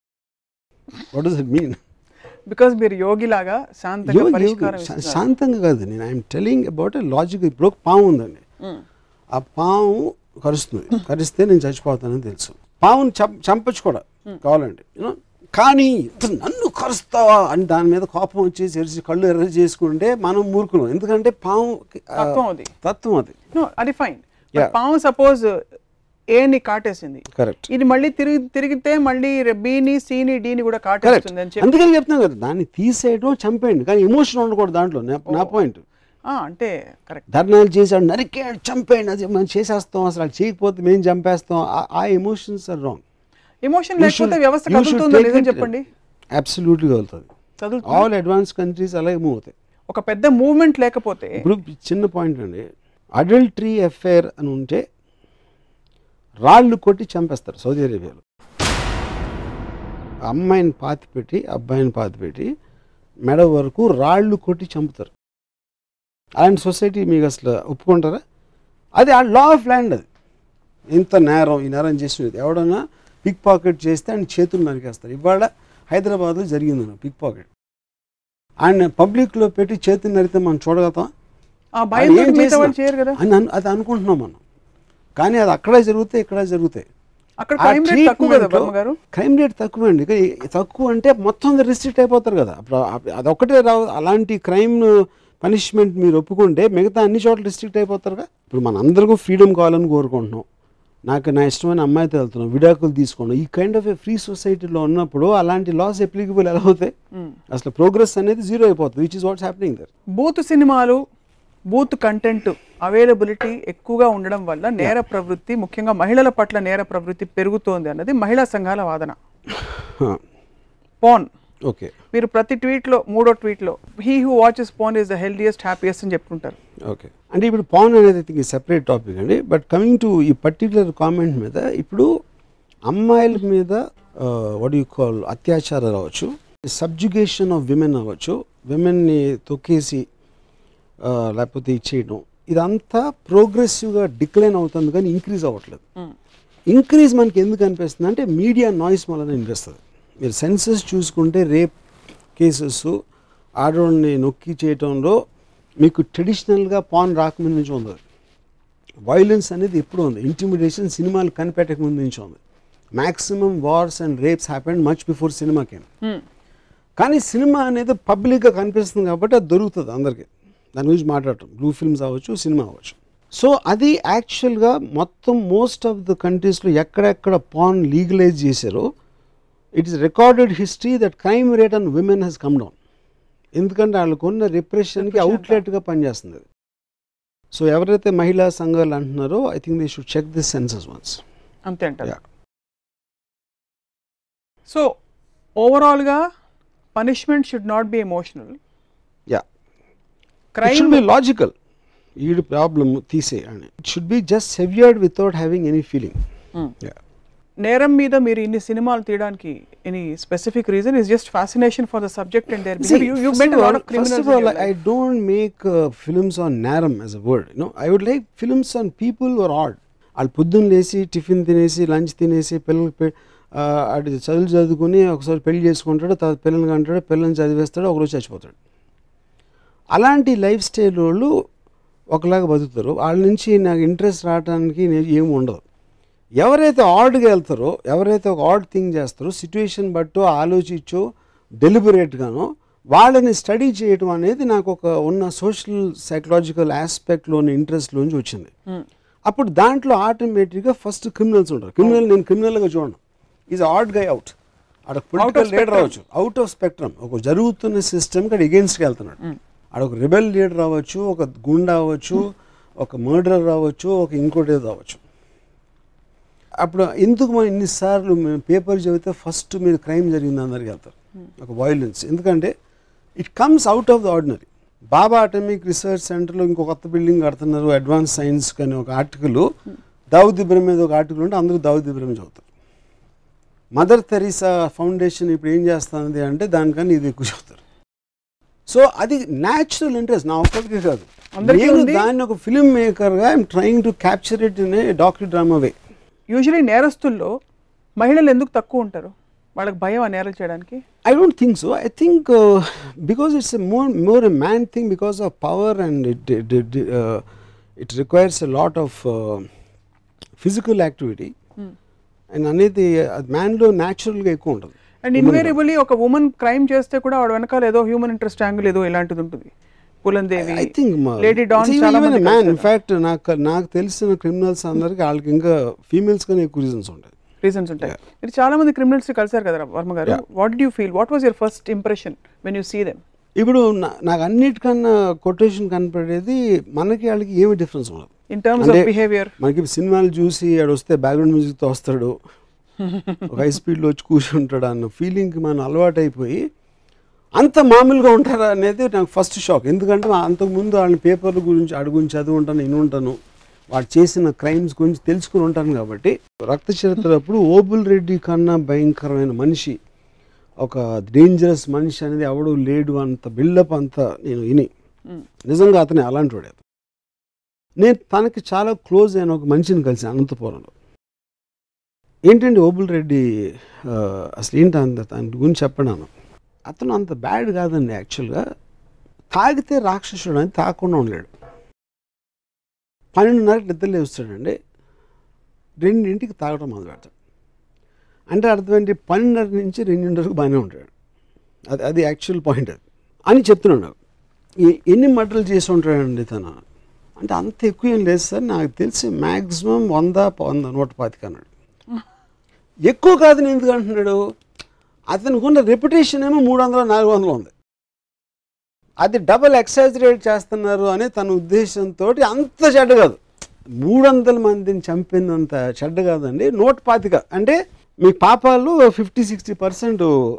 what does it mean because మీరు యోగి లాగా శాంతంగా పరిష్కారం ఇస్తున్నారు. శాంతంగా కాదు నేను ఐఎమ్ టెలింగ్ అబౌట్ లాజిక్ ఇప్పుడు ఒక పాము ఉందండి మ్మ్. ఆ పాము కరుస్తుంది కరిస్తే నేను చచ్చిపోతానని తెలుసు పాముని చంప చంపచ్చు కూడా కావాలండి యూనో కానీ "ఇతను నన్ను కరుస్తావా అని దాని మీద కోపం వచ్చి తెరిచి కళ్ళు ఎర్ర చేసుకుంటే మనం మూర్ఖులం ఎందుకంటే పాము ఆ, తత్వం అది తత్వం అది No, అది ఫైన్ Yeah. పాము సపోజ్ ఏని కాటేసింది కరెక్ట్ ఇది మళ్ళీ తిరిగి తిరిగితే మళ్ళీ బిని సిని డిని కూడా కరెక్ట్ కాటేస్తుంది అని చెప్పి అందుకని చెప్తున్నాను కదా దాన్ని తీసేయడం చంపేయండి కానీ ఎమోషన్ ఉండకూడదు దాంట్లో నా- నా పాయింట్ ఆ, అంటే కరెక్ట్ ధర్నాలు చేశాడు నరికేడు చంపేయండి అది మనం చేసేస్తాం అసలు అది చేయకపోతే మేము చంపేస్తాం ఆ- ఆ ఎమోషన్స్ ఆర్ రాంగ్ ఎమోషన్ లేకపోతే వ్యవస్థ కదులుతుందో లేదో చెప్పండి అబ్సల్యూట్గా వెళ్తుంది కదులుతుంది ఆల్ అడ్వాన్స్ కంట్రీస్ అలాగే మూవ్ అవుతాయి ఒక పెద్ద మూవ్మెంట్ లేకపోతే ఇప్పుడు చిన్న పాయింట్ అండి అడల్టరీ అఫైర్ అని ఉంటే రాళ్ళు కొట్టి చంపేస్తారు సౌదీ అరేబియాలో అమ్మాయిని పాతి పెట్టి అబ్బాయిని పాతి పెట్టి మెడ వరకు రాళ్ళు కొట్టి చంపుతారు అలాంటి సొసైటీ మీకు అసలు ఒప్పుకుంటారా అది ఆ లా ఆఫ్ ల్యాండ్ అది ఇంత నేరం ఈ నేరం చేసినది ఎవడన్నా పిక్ పాకెట్ చేస్తే ఆయన చేతులు నరికేస్తారు ఇవాళ హైదరాబాద్లో జరిగింది పిక్ పాకెట్ ఆయన పబ్లిక్లో పెట్టి చేతులు నరితే మనం చూడగలుగుతాం ఆ భయం ఏం మిగతా చేసినా- వాళ్ళు చేయరు కదా అని అను- అది అనుకుంటున్నాం మనం కానీ అది అక్కడే జరుగుతాయి ఇక్కడ జరుగుతాయి అక్కడ క్రైమ్ రేట్ తక్కువ కదా వర్మ గారు క్రైమ్ రేట్ తక్కువ అండి కానీ తక్కువ అంటే మొత్తం రిస్ట్రిక్ట్ అయిపోతారు కదా అప్పుడు అప్- అదొక్కటే రావు అలాంటి క్రైమ్ పనిష్మెంట్ మీరు ఒప్పుకుంటే మిగతా అన్ని చోట్ల రిస్ట్రిక్ట్ అయిపోతారుగా ఇప్పుడు మన అందరికీ ఫ్రీడమ్ కావాలని కోరుకుంటున్నాం నాకు నా ఇష్టమైన అమ్మాయితో వెళ్తున్నాం విడాకులు తీసుకున్నాం ఈ కైండ్ ఆఫ్ ఏ ఫ్రీ సొసైటీలో ఉన్నప్పుడు అలాంటి లాస్ అప్లికబుల్ ఎలా అవుతాయి అసలు ప్రోగ్రెస్ అనేది జీరో అయిపోతుంది which is what's happening there బూత్ సినిమాలు బూత్ కంటెంట్ అవైలబిలిటీ ఎక్కువగా ఉండడం వల్ల నేర ప్రవృత్తి ముఖ్యంగా మహిళల పట్ల నేర ప్రవృత్తి పెరుగుతోంది అన్నది మహిళా సంఘాల వాదన పోన్ ఓకే మీరు ప్రతి ట్వీట్లో మూడో ట్వీట్లో he who watches porn is the healthiest happiest అని చెప్పుకుంటారు ఓకే అంటే ఇప్పుడు పవన్ అనేది థింక్ సెపరేట్ టాపిక్ అండి బట్ కమింగ్ టు ఈ పర్టికులర్ కామెంట్ మీద ఇప్పుడు అమ్మాయిల మీద వాట్ యూ కాల్ అత్యాచారాలు అవ్వచ్చు సబ్జుగేషన్ ఆఫ్ విమెన్ అవ్వచ్చు విమెన్ని తొక్కేసి ఆ, లేకపోతే ఇచ్చేయడం ఇదంతా ప్రోగ్రెసివ్గా డిక్లైన్ అవుతుంది కానీ ఇంక్రీజ్ అవ్వట్లేదు ఇంక్రీజ్ మనకి ఎందుకు అనిపిస్తుంది అంటే మీడియా నాయిస్ వలన అనిపిస్తుంది మీరు సెన్సెస్ చూసుకుంటే రేప్ కేసెస్ ఆడవాళ్ళని నొక్కి చేయటంలో మీకు ట్రెడిషనల్గా పాన్ రాకముందు నుంచి ఉంది వైలెన్స్ అనేది ఎప్పుడు ఉంది ఇంటిమిడేషన్ సినిమాలు కనిపెట్టక ముందు నుంచి ఉంది maximum wars and rapes happened much before cinema came కానీ సినిమా అనేది పబ్లిక్గా కనిపిస్తుంది కాబట్టి అది దొరుకుతుంది అందరికీ దాని గురించి మాట్లాడటం బ్లూ ఫిల్మ్స్ అవ్వచ్చు సినిమా అవ్వచ్చు సో అది యాక్చువల్గా మొత్తం మోస్ట్ ఆఫ్ ద కంట్రీస్లో ఎక్కడెక్కడ పాన్ లీగలైజ్ చేశారో it is recorded history that crime rate and women has come down ఎందుకంటే వాళ్ళకు ఉన్న రిప్రెషన్కి అవుట్లెట్గా పనిచేస్తుంది అది సో ఎవరైతే మహిళా సంఘాలు అంటున్నారో I think they should check this census once అంతే అంటారు Yeah. సో ఓవరాల్గా punishment should not be emotional yeah it crime should be logical ఈడు ప్రాబ్లమ్ తీసే అని it should be just severed without having any feeling నేరం మీద మీరు ఇన్ని సినిమాలు తీయడానికి any specific reason is just fascination for the subject and there See, you you first met of lot all- of first of all, I don't make uh, films on naram as a word. You know, I would like films on people who are odd. వాళ్ళు పొద్దున్న లేచి tiffin తినేసి lunch తినేసి పిల్లలకి పె- ఆ, అటు చదువులు చదువుకుని ఒకసారి పెళ్లి చేసుకుంటాడు తర్వాత పిల్లలకి అంటాడు పిల్లల్ని చదివేస్తాడు ఒకరోజు చచ్చిపోతాడు అలాంటి లైఫ్ స్టైల్ వాళ్ళు ఒకలాగా బతుకుతారు వాళ్ళ నుంచి నాకు ఇంట్రెస్ట్ రావడానికి నేను ఏమి ఉండదు ఎవరైతే ఆడ్గా వెళ్తారో ఎవరైతే ఒక ఆడ్ థింగ్ చేస్తారో సిచ్యువేషన్ బట్టో ఆలోచించో డెలిబరేట్గానో వాళ్ళని స్టడీ చేయడం అనేది నాకు ఒక ఉన్న సోషల్ సైకలాజికల్ ఆస్పెక్ట్లోని ఇంట్రెస్ట్లోంచి వచ్చింది అప్పుడు దాంట్లో ఆటోమేటిక్గా ఫస్ట్ క్రిమినల్స్ ఉంటారు క్రిమినల్ నేను క్రిమినల్గా చూడను ఈజ్ ఆడ్ గై అవుట్ ఆడ పొలిటికల్ లీడర్ అవ్వచ్చు అవుట్ ఆఫ్ స్పెక్ట్రమ్ ఒక జరుగుతున్న సిస్టమ్కి అక్కడ ఎగెన్స్ట్కి వెళ్తున్నాడు ఆడ ఒక రిబెల్ లీడర్ అవ్వచ్చు ఒక గుండా అవ్వచ్చు ఒక మర్డరర్ అవ్వచ్చు ఒక ఇంకోటి ఏదో అవ్వచ్చు అప్పుడు ఎందుకు మనం ఇన్నిసార్లు మేము పేపర్ చదివితే ఫస్ట్ మీరు క్రైమ్ జరిగింది అందరికి వెళ్తారు ఒక వైలెన్స్ ఎందుకంటే it comes out of the ordinary Bhabha atomic research సెంటర్లో ఇంకో కొత్త బిల్డింగ్ కడుతున్నారు అడ్వాన్స్ సైన్స్ కానీ ఒక ఆర్టికల్ దావుద్ ఇబ్రహం మీద ఒక ఆర్టికల్ ఉంటే అందరూ దావుద్ ఇబ్రహం చదువుతారు మదర్ తెరీసా ఫౌండేషన్ ఇప్పుడు ఏం చేస్తుంది అంటే దానికన్నా ఇది ఎక్కువ చదువుతారు సో అది న్యాచురల్ ఇంట్రెస్ట్ నా ఒక్కరికి కాదు అందరికీ నేను ఉంది. దాన్ని ఒక ఫిల్మ్ మేకర్గా I'm trying to capture it in a doctor drama way usually నేరస్తుల్లో మహిళలు ఎందుకు తక్కువ ఉంటారు వాళ్ళకి భయం ఆ నేరాలు చేయడానికి I don't think so. I think uh, because it's a more more a man thing because of power and it it, it, uh, it requires a lot of uh, physical activity. And అనేది మ్యాన్లో న్యాచురల్గా ఎక్కువ ఉంటుంది and invariably ఒక woman crime చేస్తే కూడా వాడు వెనకాల ఏదో హ్యూమన్ ఇంట్రెస్ట్ యాంగిల్ ఏదో ఇలాంటిది ఉంటుంది పులందేవి ఐ థింక్ లేడీ డాన్ చాలా మంది మ్యాన్ కలిసారు. ఇన్ఫ్యాక్ట్ నాకు నాకు తెలిసిన క్రిమినల్స్ అందరికి వాళ్ళకి ఇంకా ఫీమేల్స్ కానీ ఎక్కువ రీజన్స్ ఉంటాయి రీజన్స్ ఉంటాయి మీరు చాలా మంది క్రిమినల్స్ కలిసారు కదా వర్మ గారు what you feel what was your first impression when you see them ఇప్పుడు నా- నాకు అన్నిటికన్నా కొటేషన్ కనపడేది మనకి వాళ్ళకి ఏమి డిఫరెన్స్ ఉండదు ఇన్ టర్మ్స్ ఆఫ్ అంటే బిహేవియర్ మనకి సినిమాలు చూసి ఆడు వస్తే బ్యాక్గ్రౌండ్ మ్యూజిక్తో వస్తాడు ఒక హై స్పీడ్లో వచ్చి కూర్చుంటాడు అన్న ఫీలింగ్కి మనం అలవాటు అయిపోయి అంత మామూలుగా ఉంటారా అనేది నాకు ఫస్ట్ షాక్ ఎందుకంటే నా అంతకుముందు వాళ్ళని పేపర్ల గురించి ఆడి గురించి చదివి ఉంటాను నేను ఉంటాను వాడు చేసిన క్రైమ్స్ గురించి తెలుసుకుని ఉంటాను కాబట్టి రక్త చరిత్ర అప్పుడు ఓబుల్ రెడ్డి కన్నా భయంకరమైన మనిషి ఒక డేంజరస్ మనిషి అనేది ఎవడు లేడు అంత బిల్డప్ అంతా నేను విని నిజంగా అతని అలాంటి వాడే నేను తనకి చాలా క్లోజ్ అయిన ఒక మనిషిని కలిసి అనంతపురంలో ఏంటండి ఓబుల్ రెడ్డి ఆ, అసలు ఏంటి అంత దాని గురించి చెప్పడాను అతను అంత బ్యాడ్ కాదండి యాక్చువల్గా తాగితే రాక్షసుడు అని తాగకుండా ఉండలేడు పన్నెండున్నరకు నిద్ర లేస్తాడండి రెండింటికి తాగడం మొదలు పెడతాడు అంటే అర్థం ఏంటి పన్నెండున్నర నుంచి రెండున్నరకు బాగానే ఉంటాడు అది అది యాక్చువల్ పాయింట్ అది అని చెప్తున్నాడు నాకు ఎ- ఎన్ని మటలు చేసి ఉంటాడండి తను అంటే అంత ఎక్కువ ఏం లేదు సార్ నాకు తెలిసి మ్యాక్సిమం వంద వంద నూట పాతిక అన్నాడు ఎక్కువ కాదని ఎందుకు అంటున్నాడు అతనికి ఉన్న రెప్యుటేషన్ ఏమో మూడు వందల నాలుగు వందలు ఉంది అది డబల్ ఎక్సాజరేట్ చేస్తున్నారు అనే తన ఉద్దేశంతో అంత చెడ్డ కాదు మూడు వందల మందిని చంపినంత చెడ్డ కాదండి నూట పాతిక అంటే మీ పాపాలు ఫిఫ్టీ సిక్స్టీ పర్సెంట్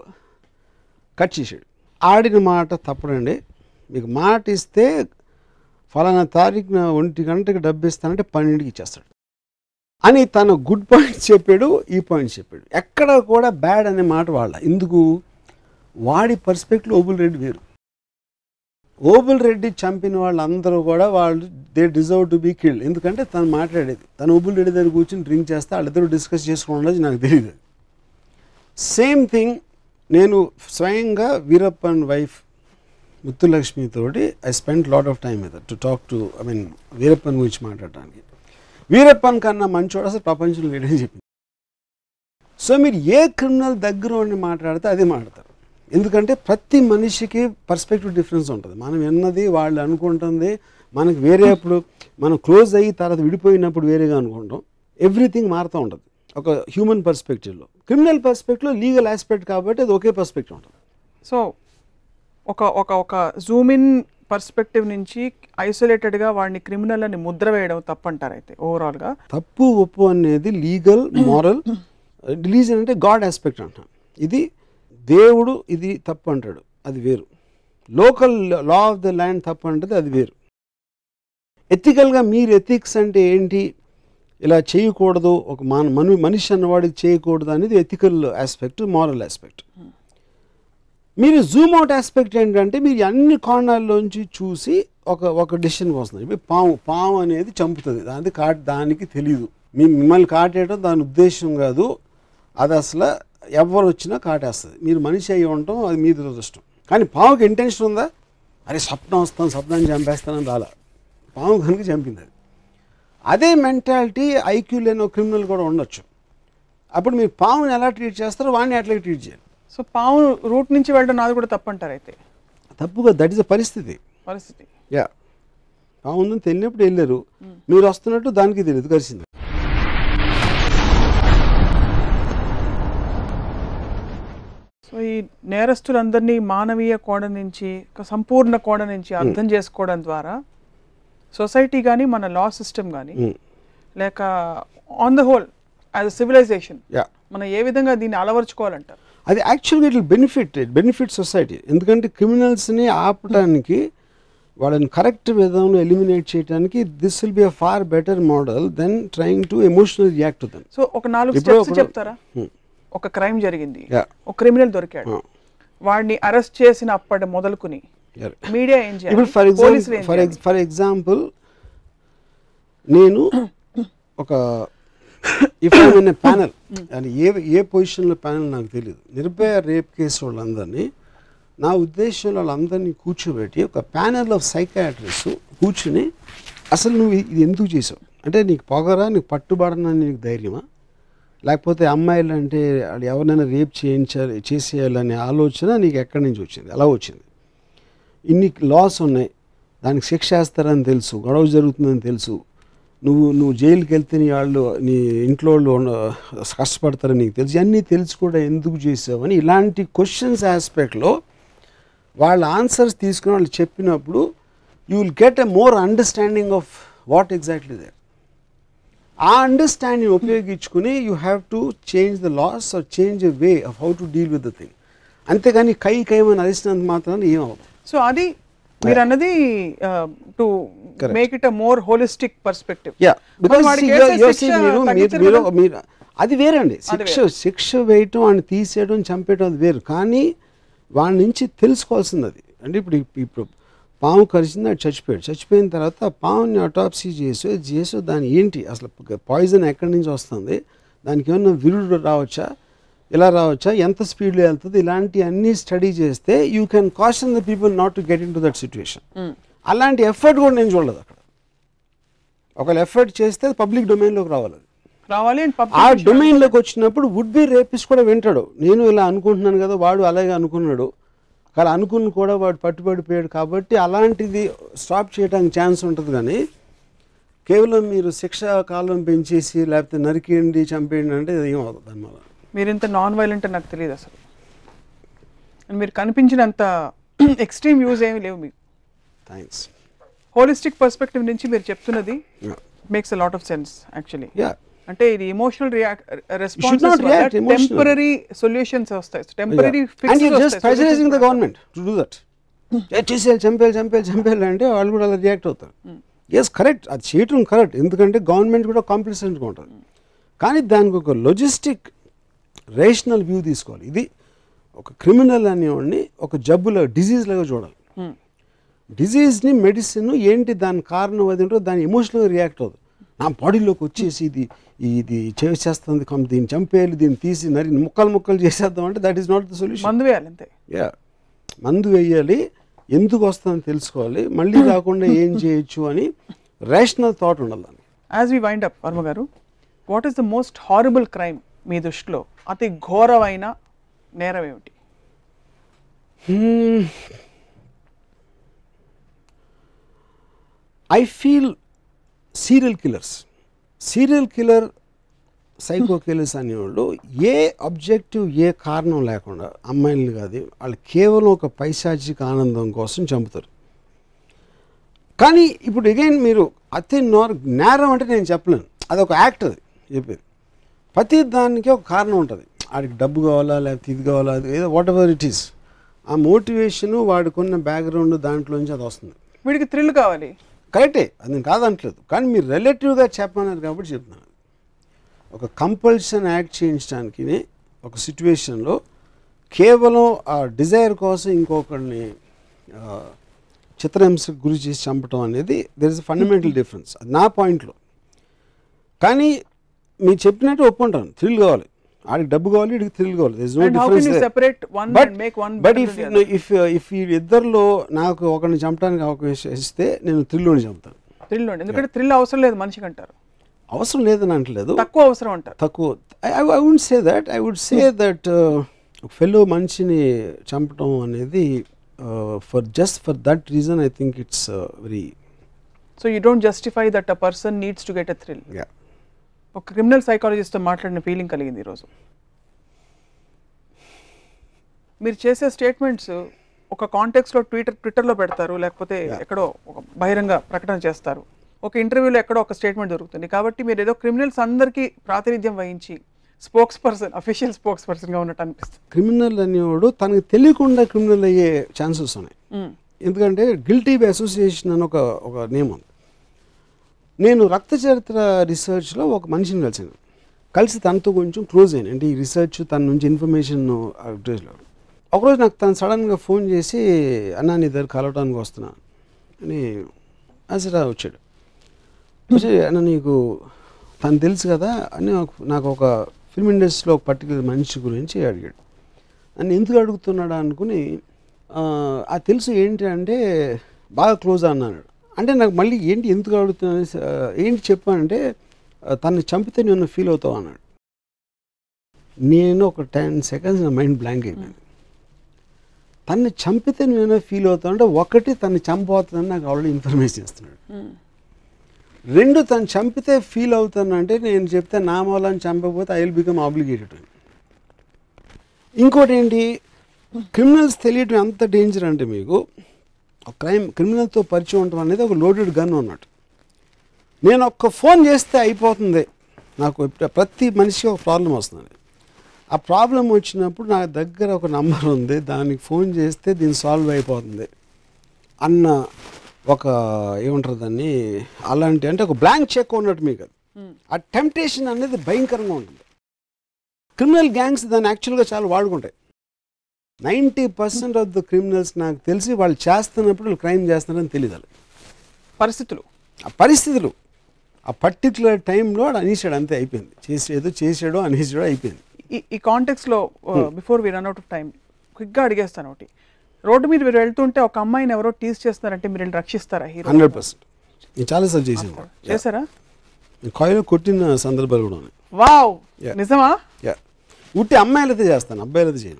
కట్ చేసాడు ఆడిన మాట తప్పడండి మీకు మాట ఇస్తే ఫలానా తారీఖున ఒంటి గంటకి డబ్బు ఇస్తానంటే పన్నెండుకి ఇచ్చేస్తాడు అని తన గుడ్ పాయింట్స్ చెప్పాడు ఈ పాయింట్స్ చెప్పాడు ఎక్కడ కూడా బ్యాడ్ అనే మాట వాళ్ళ ఎందుకు వాడి పర్స్పెక్టివ్ ఓబుల్ రెడ్డి వేరు ఓబుల్ రెడ్డి చంపిన వాళ్ళందరూ కూడా వాళ్ళు they deserve to be killed ఎందుకంటే తను మాట్లాడేది తను ఓబుల్ రెడ్డి దగ్గర కూర్చొని డ్రింక్ చేస్తే వాళ్ళిద్దరూ డిస్కస్ చేసుకోవడం నాకు తెలియదు సేమ్ థింగ్ నేను స్వయంగా వీరప్పన్ వైఫ్ ముత్తులక్ష్మి తోటి I spend lot of time with to talk to I mean Veerappan గురించి మాట్లాడటానికి వీరప్పన్ కన్నా మంచోడు అసలు ప్రపంచంలో లేడని చెప్పింది సో మీరు ఏ క్రిమినల్ దగ్గర ఉండి మాట్లాడితే అదే మాట్లాడతారు ఎందుకంటే ప్రతి మనిషికి పర్స్పెక్టివ్ డిఫరెన్స్ ఉంటుంది మనం విన్నది వాళ్ళు అనుకుంటుంది మనకు వేరే అప్పుడు మనం క్లోజ్ అయ్యి తర్వాత విడిపోయినప్పుడు వేరేగా అనుకుంటాం ఎవ్రీథింగ్ మారుతూ ఉంటుంది ఒక హ్యూమన్ పర్స్పెక్టివ్లో క్రిమినల్ పర్స్పెక్టివ్లో లీగల్ ఆస్పెక్ట్ కాబట్టి అది ఒకే పర్స్పెక్టివ్ ఉంటుంది సో ఒక ఒక ఒక జూమ్ ఇన్ పర్స్పెక్టివ్ నుంచి ఐసోలేటెడ్గా వాడిని క్రిమినల్ అని ముద్ర వేయడం తప్పంటారు అయితే ఓవరాల్గా తప్పు ఒప్పు అనేది లీగల్ మారల్ రిలీజన్ అంటే గాడ్ ఆస్పెక్ట్ అంటాం ఇది దేవుడు ఇది తప్పు అంటాడు అది వేరు local law of the land తప్పు అంటది అది వేరు ఎథికల్గా మీరు ఎథిక్స్ అంటే ఏంటి ఇలా చేయకూడదు ఒక మన మను మనిషి అన్నవాడికి చేయకూడదు అనేది ఎథికల్ ఆస్పెక్ట్ మారల్ ఆస్పెక్ట్ మీరు జూమ్ అవుట్ ఆస్పెక్ట్ ఏంటంటే మీరు అన్ని కోణాల్లోంచి చూసి ఒక ఒక డెసిషన్ వస్తుంది ఇప్పుడు పాము పాము అనేది చంపుతుంది అది కాట్ దానికి తెలియదు మీ మిమ్మల్ని కాటేయడం దాని ఉద్దేశం కాదు అది అసలు ఎవరు వచ్చినా కాటేస్తుంది మీరు మనిషి అయి ఉండటం అది మీ దురదృష్టం కానీ పాముకి ఇంటెన్షన్ ఉందా అరే స్వప్నం వస్తాను స్వప్నాన్ని చంపేస్తానని రాలా పాము కనుక చంపింది అది అదే మెంటాలిటీ ఐక్యూ లేని ఒక క్రిమినల్ కూడా ఉండొచ్చు అప్పుడు మీరు పాముని ఎలా ట్రీట్ చేస్తారో వాడిని అట్లా ట్రీట్ చేయాలి సో పాము రూట్ నుంచి వెళ్ళడం నాది కూడా తప్పంటారు అయితే తప్పుగా దట్ ఇస్ ద పరిస్థితి పరిస్థితి యా పాము ఉందని తెలియనప్పుడు వెళ్ళారు మీరు వస్తున్నట్టు దానికి తెలియదు కలిసింది సో ఈ నేరస్తులందరినీ మానవీయ కోణ నుంచి ఒక సంపూర్ణ కోణ నుంచి అర్థం చేసుకోవడం ద్వారా సొసైటీ కానీ మన లా సిస్టమ్ కానీ Mm. లేక on the whole as a civilisation yeah మనం ఏ విధంగా దీన్ని అలవర్చుకోవాలంటారు అది యాక్చువల్గా it benefit it benefit society ఎందుకంటే క్రిమినల్స్ని ఆపడానికి వాళ్ళని కరెక్ట్ విధంలో ఎలిమినేట్ చేయడానికి this will be a far better model than trying to emotional react to them so ఒక నాలుగు ఇప్పుడు స్టెప్స్ ఒకడు- చెప్తారా ఒక క్రైమ్ జరిగింది Yeah. ఒక క్రిమినల్ దొరికాడు Ah. వాడిని అరెస్ట్ చేసిన అప్పటి మొదలుకుని మీడియా ఏం ఇప్పుడు ఫర్ చేయాలి పోలీసులు ఎగ్జాంపుల్ ఏం ఫర్ చేయాలి? ఫర్ ఎగ్జాంపుల్ నేను ఒక ఇఫ్ ఇన్ ప్యానల్ అని ఏ ఏ పొజిషన్లో ప్యానల్ నాకు తెలియదు నిర్భయ రేప్ కేసు వాళ్ళందరినీ నా ఉద్దేశంలో వాళ్ళందరినీ కూర్చోబెట్టి ఒక ప్యానల్ ఆఫ్ సైకాట్రిస్ట్ కూర్చుని అసలు నువ్వు ఇది ఎందుకు చేసావు అంటే నీకు పొగరా నీకు పట్టుబడనని నీకు ధైర్యమా లేకపోతే అమ్మాయిలు అంటే వాళ్ళు ఎవరినైనా రేప్ చేయించాలి చేసేయాలనే ఆలోచన నీకు ఎక్కడి నుంచి వచ్చింది ఎలా వచ్చింది ఇన్ని లాస్ ఉన్నాయి దానికి శిక్ష వేస్తారని తెలుసు గొడవ జరుగుతుందని తెలుసు నువ్వు నువ్వు జైలుకి వెళ్తే నీ వాళ్ళు నీ ఇంట్లో వాళ్ళు ఉన్న- కష్టపడతారని నీకు తెలుసు అన్నీ తెలిసి కూడా ఎందుకు చేసావని ఇలాంటి క్వశ్చన్స్ ఆస్పెక్ట్లో వాళ్ళ ఆన్సర్స్ తీసుకుని వాళ్ళు చెప్పినప్పుడు you will get a more understanding of what exactly there ఆ అండర్స్టాండింగ్ ఉపయోగించుకుని you have to change the laws or change a way of how to deal with the thing అంతేగాని కై కైమని అరిసినంత మాత్రాన ఏమవుతుంది సో అది మీరు అన్నది to Correct. Make it a more holistic perspective yeah because వాడికి వేసే శిక్ష మీరు మీరు తగ్గించరు మీరు కదా? మీరు అది వేరండి అది శిక్ష శిక్ష వేయటం వాడిని తీసేయడం చంపేయడం అది వేరు కానీ వాడి నుంచి తెలుసుకోవాల్సింది అది అంటే ఇప్పుడు ఇప్పుడు పాము కరిచింది అది చచ్చిపోయాడు చచ్చిపోయిన తర్వాత ఆ పాముని అటాప్సీ చేసి చేసి దాని ఏంటి అసలు పాయిజన్ ఎక్కడి నుంచి వస్తుంది దానికి ఏమన్నా విరుడు రావచ్చా ఇలా రావచ్చా ఎంత స్పీడ్లో వెళ్తుంది ఇలాంటి అన్ని స్టడీ చేస్తే you can caution the people not to get in to that situation అలాంటి ఎఫర్ట్ కూడా నేను చూడలేదు అక్కడ ఒకవేళ ఎఫర్ట్ చేస్తే పబ్లిక్ డొమైన్లోకి రావాలి అది. రావాలి అండ్ ఆ డొమైన్లోకి వచ్చినప్పుడు వుడ్ బి రేపిస్ట్ కూడా వింటాడు నేను ఇలా అనుకుంటున్నాను కదా వాడు అలాగే అనుకున్నాడు కానీ అనుకుని కూడా వాడు పట్టుబడిపోయాడు కాబట్టి అలాంటిది స్టాప్ చేయడానికి ఛాన్స్ ఉంటుంది కానీ కేవలం మీరు శిక్ష కాలం పెంచేసి లేకపోతే నరికేయండి చంపేయండి అంటే అది ఏం అవుతుంది దానివల్ల మీరు ఇంత నాన్ వైలెంట్ నాకు తెలియదు అసలు And మీరు కనిపించినంత ఎక్స్ట్రీమ్ వ్యూస్ ఏమి లేవు మీకు థ్యాంక్స్ హోలిస్టిక్ పర్స్పెక్టివ్ నుంచి మీరు చెప్తున్నది makes a lot of sense actually yeah అంటే ఇది emotional react not responses react emotionally. Temporary solutions వస్తాయి temporary and you just pressurising the government to do that చేసేయాలి చంపేయాలి చంపేయాలి చంపేయాలి అంటే వాళ్ళు కూడా అలా రియాక్ట్ అవుతారు ఎస్ కరెక్ట్ అది చేయటం కరెక్ట్ ఎందుకంటే గవర్నమెంట్ కూడా కాంప్లిసెంట్గా ఉంటుంది కానీ దానికి ఒక లొజిస్టిక్ రేషనల్ వ్యూ తీసుకోవాలి ఇది ఒక క్రిమినల్ అనేవాడిని ఒక జబ్బులో డిజీజ్ లాగా చూడాలి డిజీజ్ని మెడిసిన్ ఏంటి దాని కారణం అది ఏంటో దాని ఎమోషనల్గా రియాక్ట్ అవుతుంది నా బాడీలోకి వచ్చేసి ఇది ఇది చేసేస్తుంది కం- దీన్ని చంపేయాలి దీన్ని తీసి నరి ముక్కలు ముక్కలు చేసేద్దాం అంటే that is not the solution మందు వేయాలి అంతే యా మందు వేయాలి ఎందుకు వస్తుందని తెలుసుకోవాలి మళ్ళీ రాకుండా ఏం చేయొచ్చు అని రేషనల్ థాట్ ఉండాలి దానికి as we wind up Varma గారు what is the most horrible crime మీ దృష్టిలో అతి ఘోరమైన నేరం ఏమిటి I feel serial killers serial killer psycho killers అనేవాళ్ళు ఏ అబ్జెక్టివ్ ఏ కారణం లేకుండా అమ్మాయిలు కాదు వాళ్ళు కేవలం ఒక పైశాచిక ఆనందం కోసం చంపుతారు కానీ ఇప్పుడు అగైన్ మీరు అతి నోర్ నేరం అంటే నేను చెప్పలేను అది ఒక యాక్ట్ అది చెప్పేది ప్రతి దానికి ఒక కారణం ఉంటుంది వాడికి డబ్బు కావాలా లేకపోతే ఇది కావాలా అది ఏదో వాట్ ఎవర్ ఇట్ ఈస్ ఆ మోటివేషను వాడికున్న బ్యాక్గ్రౌండ్ దాంట్లోంచి అది వస్తుంది వీడికి థ్రిల్ కావాలి కరెక్టే అది నేను కాదంటలేదు కానీ మీరు రిలేటివ్గా చెప్పమన్నారు కాబట్టి చెప్తున్నాను ఒక కంపల్షన్ యాక్ట్ చేయించడానికి ఒక సిచ్యువేషన్లో కేవలం ఆ డిజైర్ కోసం ఇంకొకరిని ఆ, చిత్రహింసకు గురి చేసి చంపడం అనేది దర్ ఇస్ ఫండమెంటల్ డిఫరెన్స్ అది నా పాయింట్లో కానీ మీరు చెప్పినట్టు ఒప్పుకుంటాను థ్రిల్ కావాలి ఆడికి డబ్బు కావాలి వీడికి థ్రిల్ కావాలి There is no and how can difference you there. Separate one But- and make one but if if if ఈ ఇద్దరిలో నాకు ఒకరిని చంపడానికి అవకాశం ఇస్తే నేను థ్రిల్లోని చంపుతాను థ్రిల్ ఉండి ఎందుకంటే థ్రిల్ అవసరం లేదు మనిషికి అంటారు అవసరం లేదని అంటలేదు తక్కువ అవసరం అంటారు తక్కువ I would say that I would say that fellow మనిషిని చంపడం అనేది for just for that reason I think it's very so you don't justify that a person needs to get a thrill yeah ఒక criminal సైకాలజిస్ట్తో మాట్లాడిన feeling కలిగింది ఈరోజు మీరు చేసే స్టేట్మెంట్స్ ఒక కాంటెక్స్లో ట్విట్టర్ ట్విట్టర్లో పెడతారు లేకపోతే ఎక్కడో ఒక బహిరంగ ప్రకటన చేస్తారు ఒక ఇంటర్వ్యూలో ఎక్కడో ఒక స్టేట్మెంట్ దొరుకుతుంది కాబట్టి మీరు ఏదో క్రిమినల్స్ అందరికీ ప్రాతినిధ్యం వహించి స్పోక్స్ పర్సన్ అఫీషియల్ స్పోక్స్ పర్సన్గా ఉన్నట్టు అనిపిస్తుంది క్రిమినల్ అనేవాడు తనకు తెలియకుండా క్రిమినల్ అయ్యే ఛాన్సెస్ ఉన్నాయి మ్మ్. ఎందుకంటే గిల్టీ బై అసోసియేషన్ అని ఒక ఒక నేమ్ ఉంది నేను రక్త చరిత్ర రీసెర్చ్లో ఒక మనిషిని కలిసాను కలిసి తనతో కొంచెం క్లోజ్ అయ్యాను అంటే ఈ రీసెర్చ్ తన నుంచి ఇన్ఫర్మేషన్ అడ్రస్లో ఒకరోజు నాకు తను సడన్గా ఫోన్ చేసి అన్నా నీ దగ్గర కలవడానికి వస్తున్నా అని అసలు వచ్చాడు వచ్చి అన్న నీకు తను తెలుసు కదా అని నాకు- నాకు ఒక ఫిల్మ్ ఇండస్ట్రీలో ఒక పర్టికులర్ మనిషి గురించి అడిగాడు నన్ను ఎందుకు అడుగుతున్నాడా అనుకుని ఆ, ఆ తెలుసు ఏంటి అంటే బాగా క్లోజ్ అన్నాడు అంటే నాకు మళ్ళీ ఏంటి ఎందుకు అడుగుతున్నా ఏంటి చెప్పానంటే ఆ, తన్ని చంపితే నేను ఫీల్ అవుతావు అన్నాడు నేను ఒక టెన్ సెకండ్స్ నా మైండ్ బ్లాంక్ అయిపోయింది తన్ని చంపితే నేను ఫీల్ అవుతావు అంటే ఒకటి తన్ని చంపవుతుందని నాకు ఆల్రెడీ ఇన్ఫర్మేషన్ ఇస్తున్నాడు మ్మ్. రెండు తను చంపితే ఫీల్ అవుతానంటే నేను చెప్తే నా మూలాన్ని చంపకపోతే ఐ విల్ బికమ్ ఆబ్లిగేటెడ్ ఇంకోటి ఏంటి క్రిమినల్స్ తెలియటం ఎంత డేంజర్ అంటే మీకు ఒక క్రైమ్ క్రిమినల్తో పరిచయం ఉండటం అనేది ఒక లోడెడ్ గన్ ఉన్నట్టు నేను ఒక్క ఫోన్ చేస్తే అయిపోతుంది నాకు ఇప్పుడు ప్రతి మనిషికి ఒక ప్రాబ్లం వస్తుంది ఆ ప్రాబ్లం వచ్చినప్పుడు నా దగ్గర ఒక నంబర్ ఉంది దానికి ఫోన్ చేస్తే దీన్ని సాల్వ్ అయిపోతుంది అన్న ఒక ఏమంటారు దాన్ని అలాంటి అంటే ఒక బ్లాంక్ చెక్ ఉన్నట్టు మీకు అది మ్మ్. ఆ టెంప్టేషన్ అనేది భయంకరంగా ఉంటుంది క్రిమినల్ గ్యాంగ్స్ దాన్ని యాక్చువల్గా చాలా వాడుకుంటాయి ninety percent of the criminals నాకు తెలిసి వాళ్ళు చేస్తున్నప్పుడు వాళ్ళు క్రైమ్ చేస్తున్నారని తెలియదు వాళ్ళకి. పరిస్థితులు ఆ పరిస్థితులు ఆ పర్టికులర్ టైంలో వాడు అనేసాడు అంతే అయిపోయింది చేసేదో చేసాడో అనేసాడో అయిపోయింది ఈ ఈ కాంటెక్స్లో before we run out of time క్విక్గా అడిగేస్తాను ఒకటి రోడ్డు మీద మీరు వెళ్తుంటే ఒక అమ్మాయిని ఎవరో టీజ్ చేస్తున్నారంటే మీరు వెళ్ళి రక్షిస్తారా హీరో హండ్రెడ్ పర్సెంట్ నేను చాలాసార్లు చేశాను కూడా చేశారా నేను కాయిలో కొట్టిన సందర్భాలు కూడా ఉన్నాయి వావ్ Yeah. నిజమా యా ఉట్టి అమ్మాయిలైతే చేస్తాను అబ్బాయిలైతే చేయను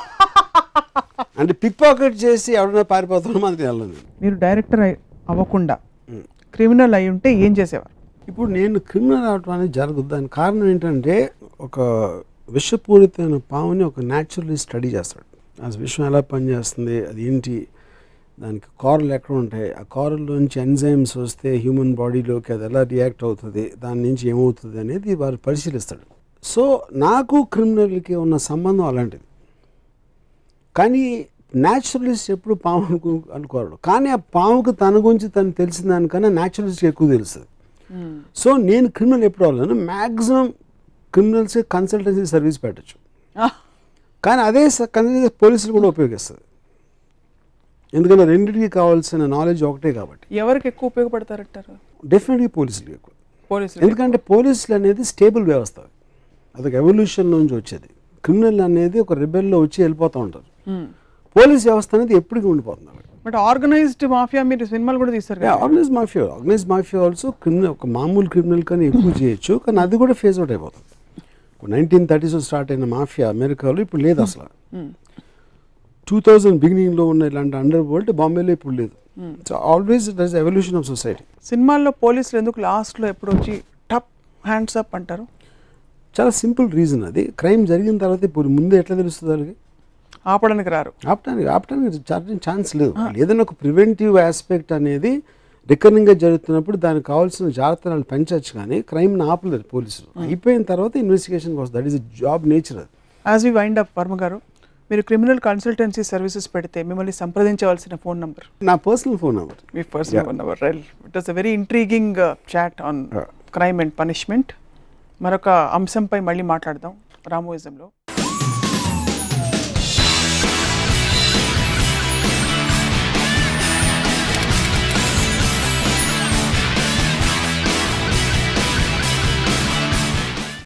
అంటే పిక్ పాకెట్ చేసి ఎవడన్నా పారిపోతాడో మాత్రం వెళ్ళను నేను మీరు డైరెక్టర్ అవ్వకుండా క్రిమినల్ అయి ఉంటే ఏం చేసేవారు ఇప్పుడు నేను క్రిమినల్ అవటం అనేది జరగదు దానికి కారణం ఏంటంటే ఒక విషపూరితమైన పాముని ఒక న్యాచురల్లీ స్టడీ చేస్తాడు ఆ విషం ఎలా పనిచేస్తుంది అది ఏంటి దానికి కారలు ఎక్కడ ఉంటాయి ఆ కారల్లోంచి ఎంజైమ్స్ వస్తే హ్యూమన్ బాడీలోకి అది ఎలా రియాక్ట్ అవుతుంది దాని నుంచి ఏమవుతుంది అనేది వారు పరిశీలిస్తాడు సో నాకు క్రిమినల్కి ఉన్న సంబంధం అలాంటిది కానీ న్యాచురలిస్ట్ ఎప్పుడు పాము అనుకు అనుకోరు కానీ ఆ పాముకు తన గురించి తను తెలిసిన దానికన్నా న్యాచురలిస్ట్ ఎక్కువ తెలుస్తుంది సో నేను క్రిమినల్ ఎప్పుడు అవ్వలేను మ్యాక్సిమం క్రిమినల్స్ కన్సల్టెన్సీ సర్వీస్ పెట్టచ్చు కానీ అదే కన్సల్టెన్సీ పోలీసులు కూడా ఉపయోగిస్తుంది ఎందుకంటే రెండింటికి కావాల్సిన నాలెడ్జ్ ఒకటే కాబట్టి ఎవరికి ఎక్కువ ఉపయోగపడతారంటారు డెఫినెట్గా పోలీసులు ఎక్కువ పోలీసులు ఎందుకంటే పోలీసులు అనేది స్టేబుల్ వ్యవస్థ అదొక ఎవల్యూషన్ నుంచి వచ్చేది క్రిమినల్ అనేది ఒక రిబెల్లో వచ్చి వెళ్ళిపోతూ ఉంటారు పోలీస్ వ్యవస్థ అనేది ఎప్పటికీ ఉండిపోతుంది అక్కడ బట్ ఆర్గనైజ్డ్ మాఫియా మీరు సినిమాలు కూడా తీస్తారు కదా organise mafia organise mafia also criminal ఒక మామూలు క్రిమినల్ కన్నా ఎక్కువ చేయొచ్చు కానీ అది కూడా ఫేస్ అవుట్ అయిపోతుంది నైన్టీన్ థర్టీస్ స్టార్ట్ అయిన మాఫియా అమెరికాలో ఇప్పుడు లేదు అసలు Hmm. టూ థౌజండ్ బిగినింగ్లో ఉన్న ఇలాంటి అండర్ వరల్డ్ బాంబేలో ఇప్పుడు లేదు so always thus evolution of society సినిమాల్లో పోలీసులు ఎందుకు లాస్ట్లో ఎప్పుడు వచ్చి టప్ హ్యాండ్స్ అప్ అంటారు చాలా సింపుల్ రీజన్ అది క్రైమ్ జరిగిన తర్వాత ఇప్పుడు ముందు ఎట్లా తెలుస్తుంది వాళ్ళకి ఆపడానికి రారు ఆపడానికి ఆపడానికి చాలా ఛాన్స్ లేదు వాళ్ళు ఏదైనా ఒక ప్రివెంటివ్ ఆస్పెక్ట్ అనేది రికరింగ్గా జరుగుతున్నప్పుడు దానికి కావాల్సిన జాగ్రత్తలు వాళ్ళు పెంచవచ్చు కానీ క్రైమ్ని ఆపలేరు పోలీసులు అయిపోయిన తర్వాత ఇన్వెస్టిగేషన్కి వస్తుంది దట్ ఈస్ జాబ్ నేచర్ అది as we wind up Varma గారు మీరు క్రిమినల్ కన్సల్టెన్సీ సర్వీసెస్ పెడితే మిమ్మల్ని సంప్రదించవలసిన ఫోన్ నంబర్ నా పర్సనల్ ఫోన్ నెంబర్ మీ personal phone number it was a very intriguing chat on Yeah. Crime and punishment మరొక అంశంపై మళ్ళీ మాట్లాడదాం రామోయిజంలో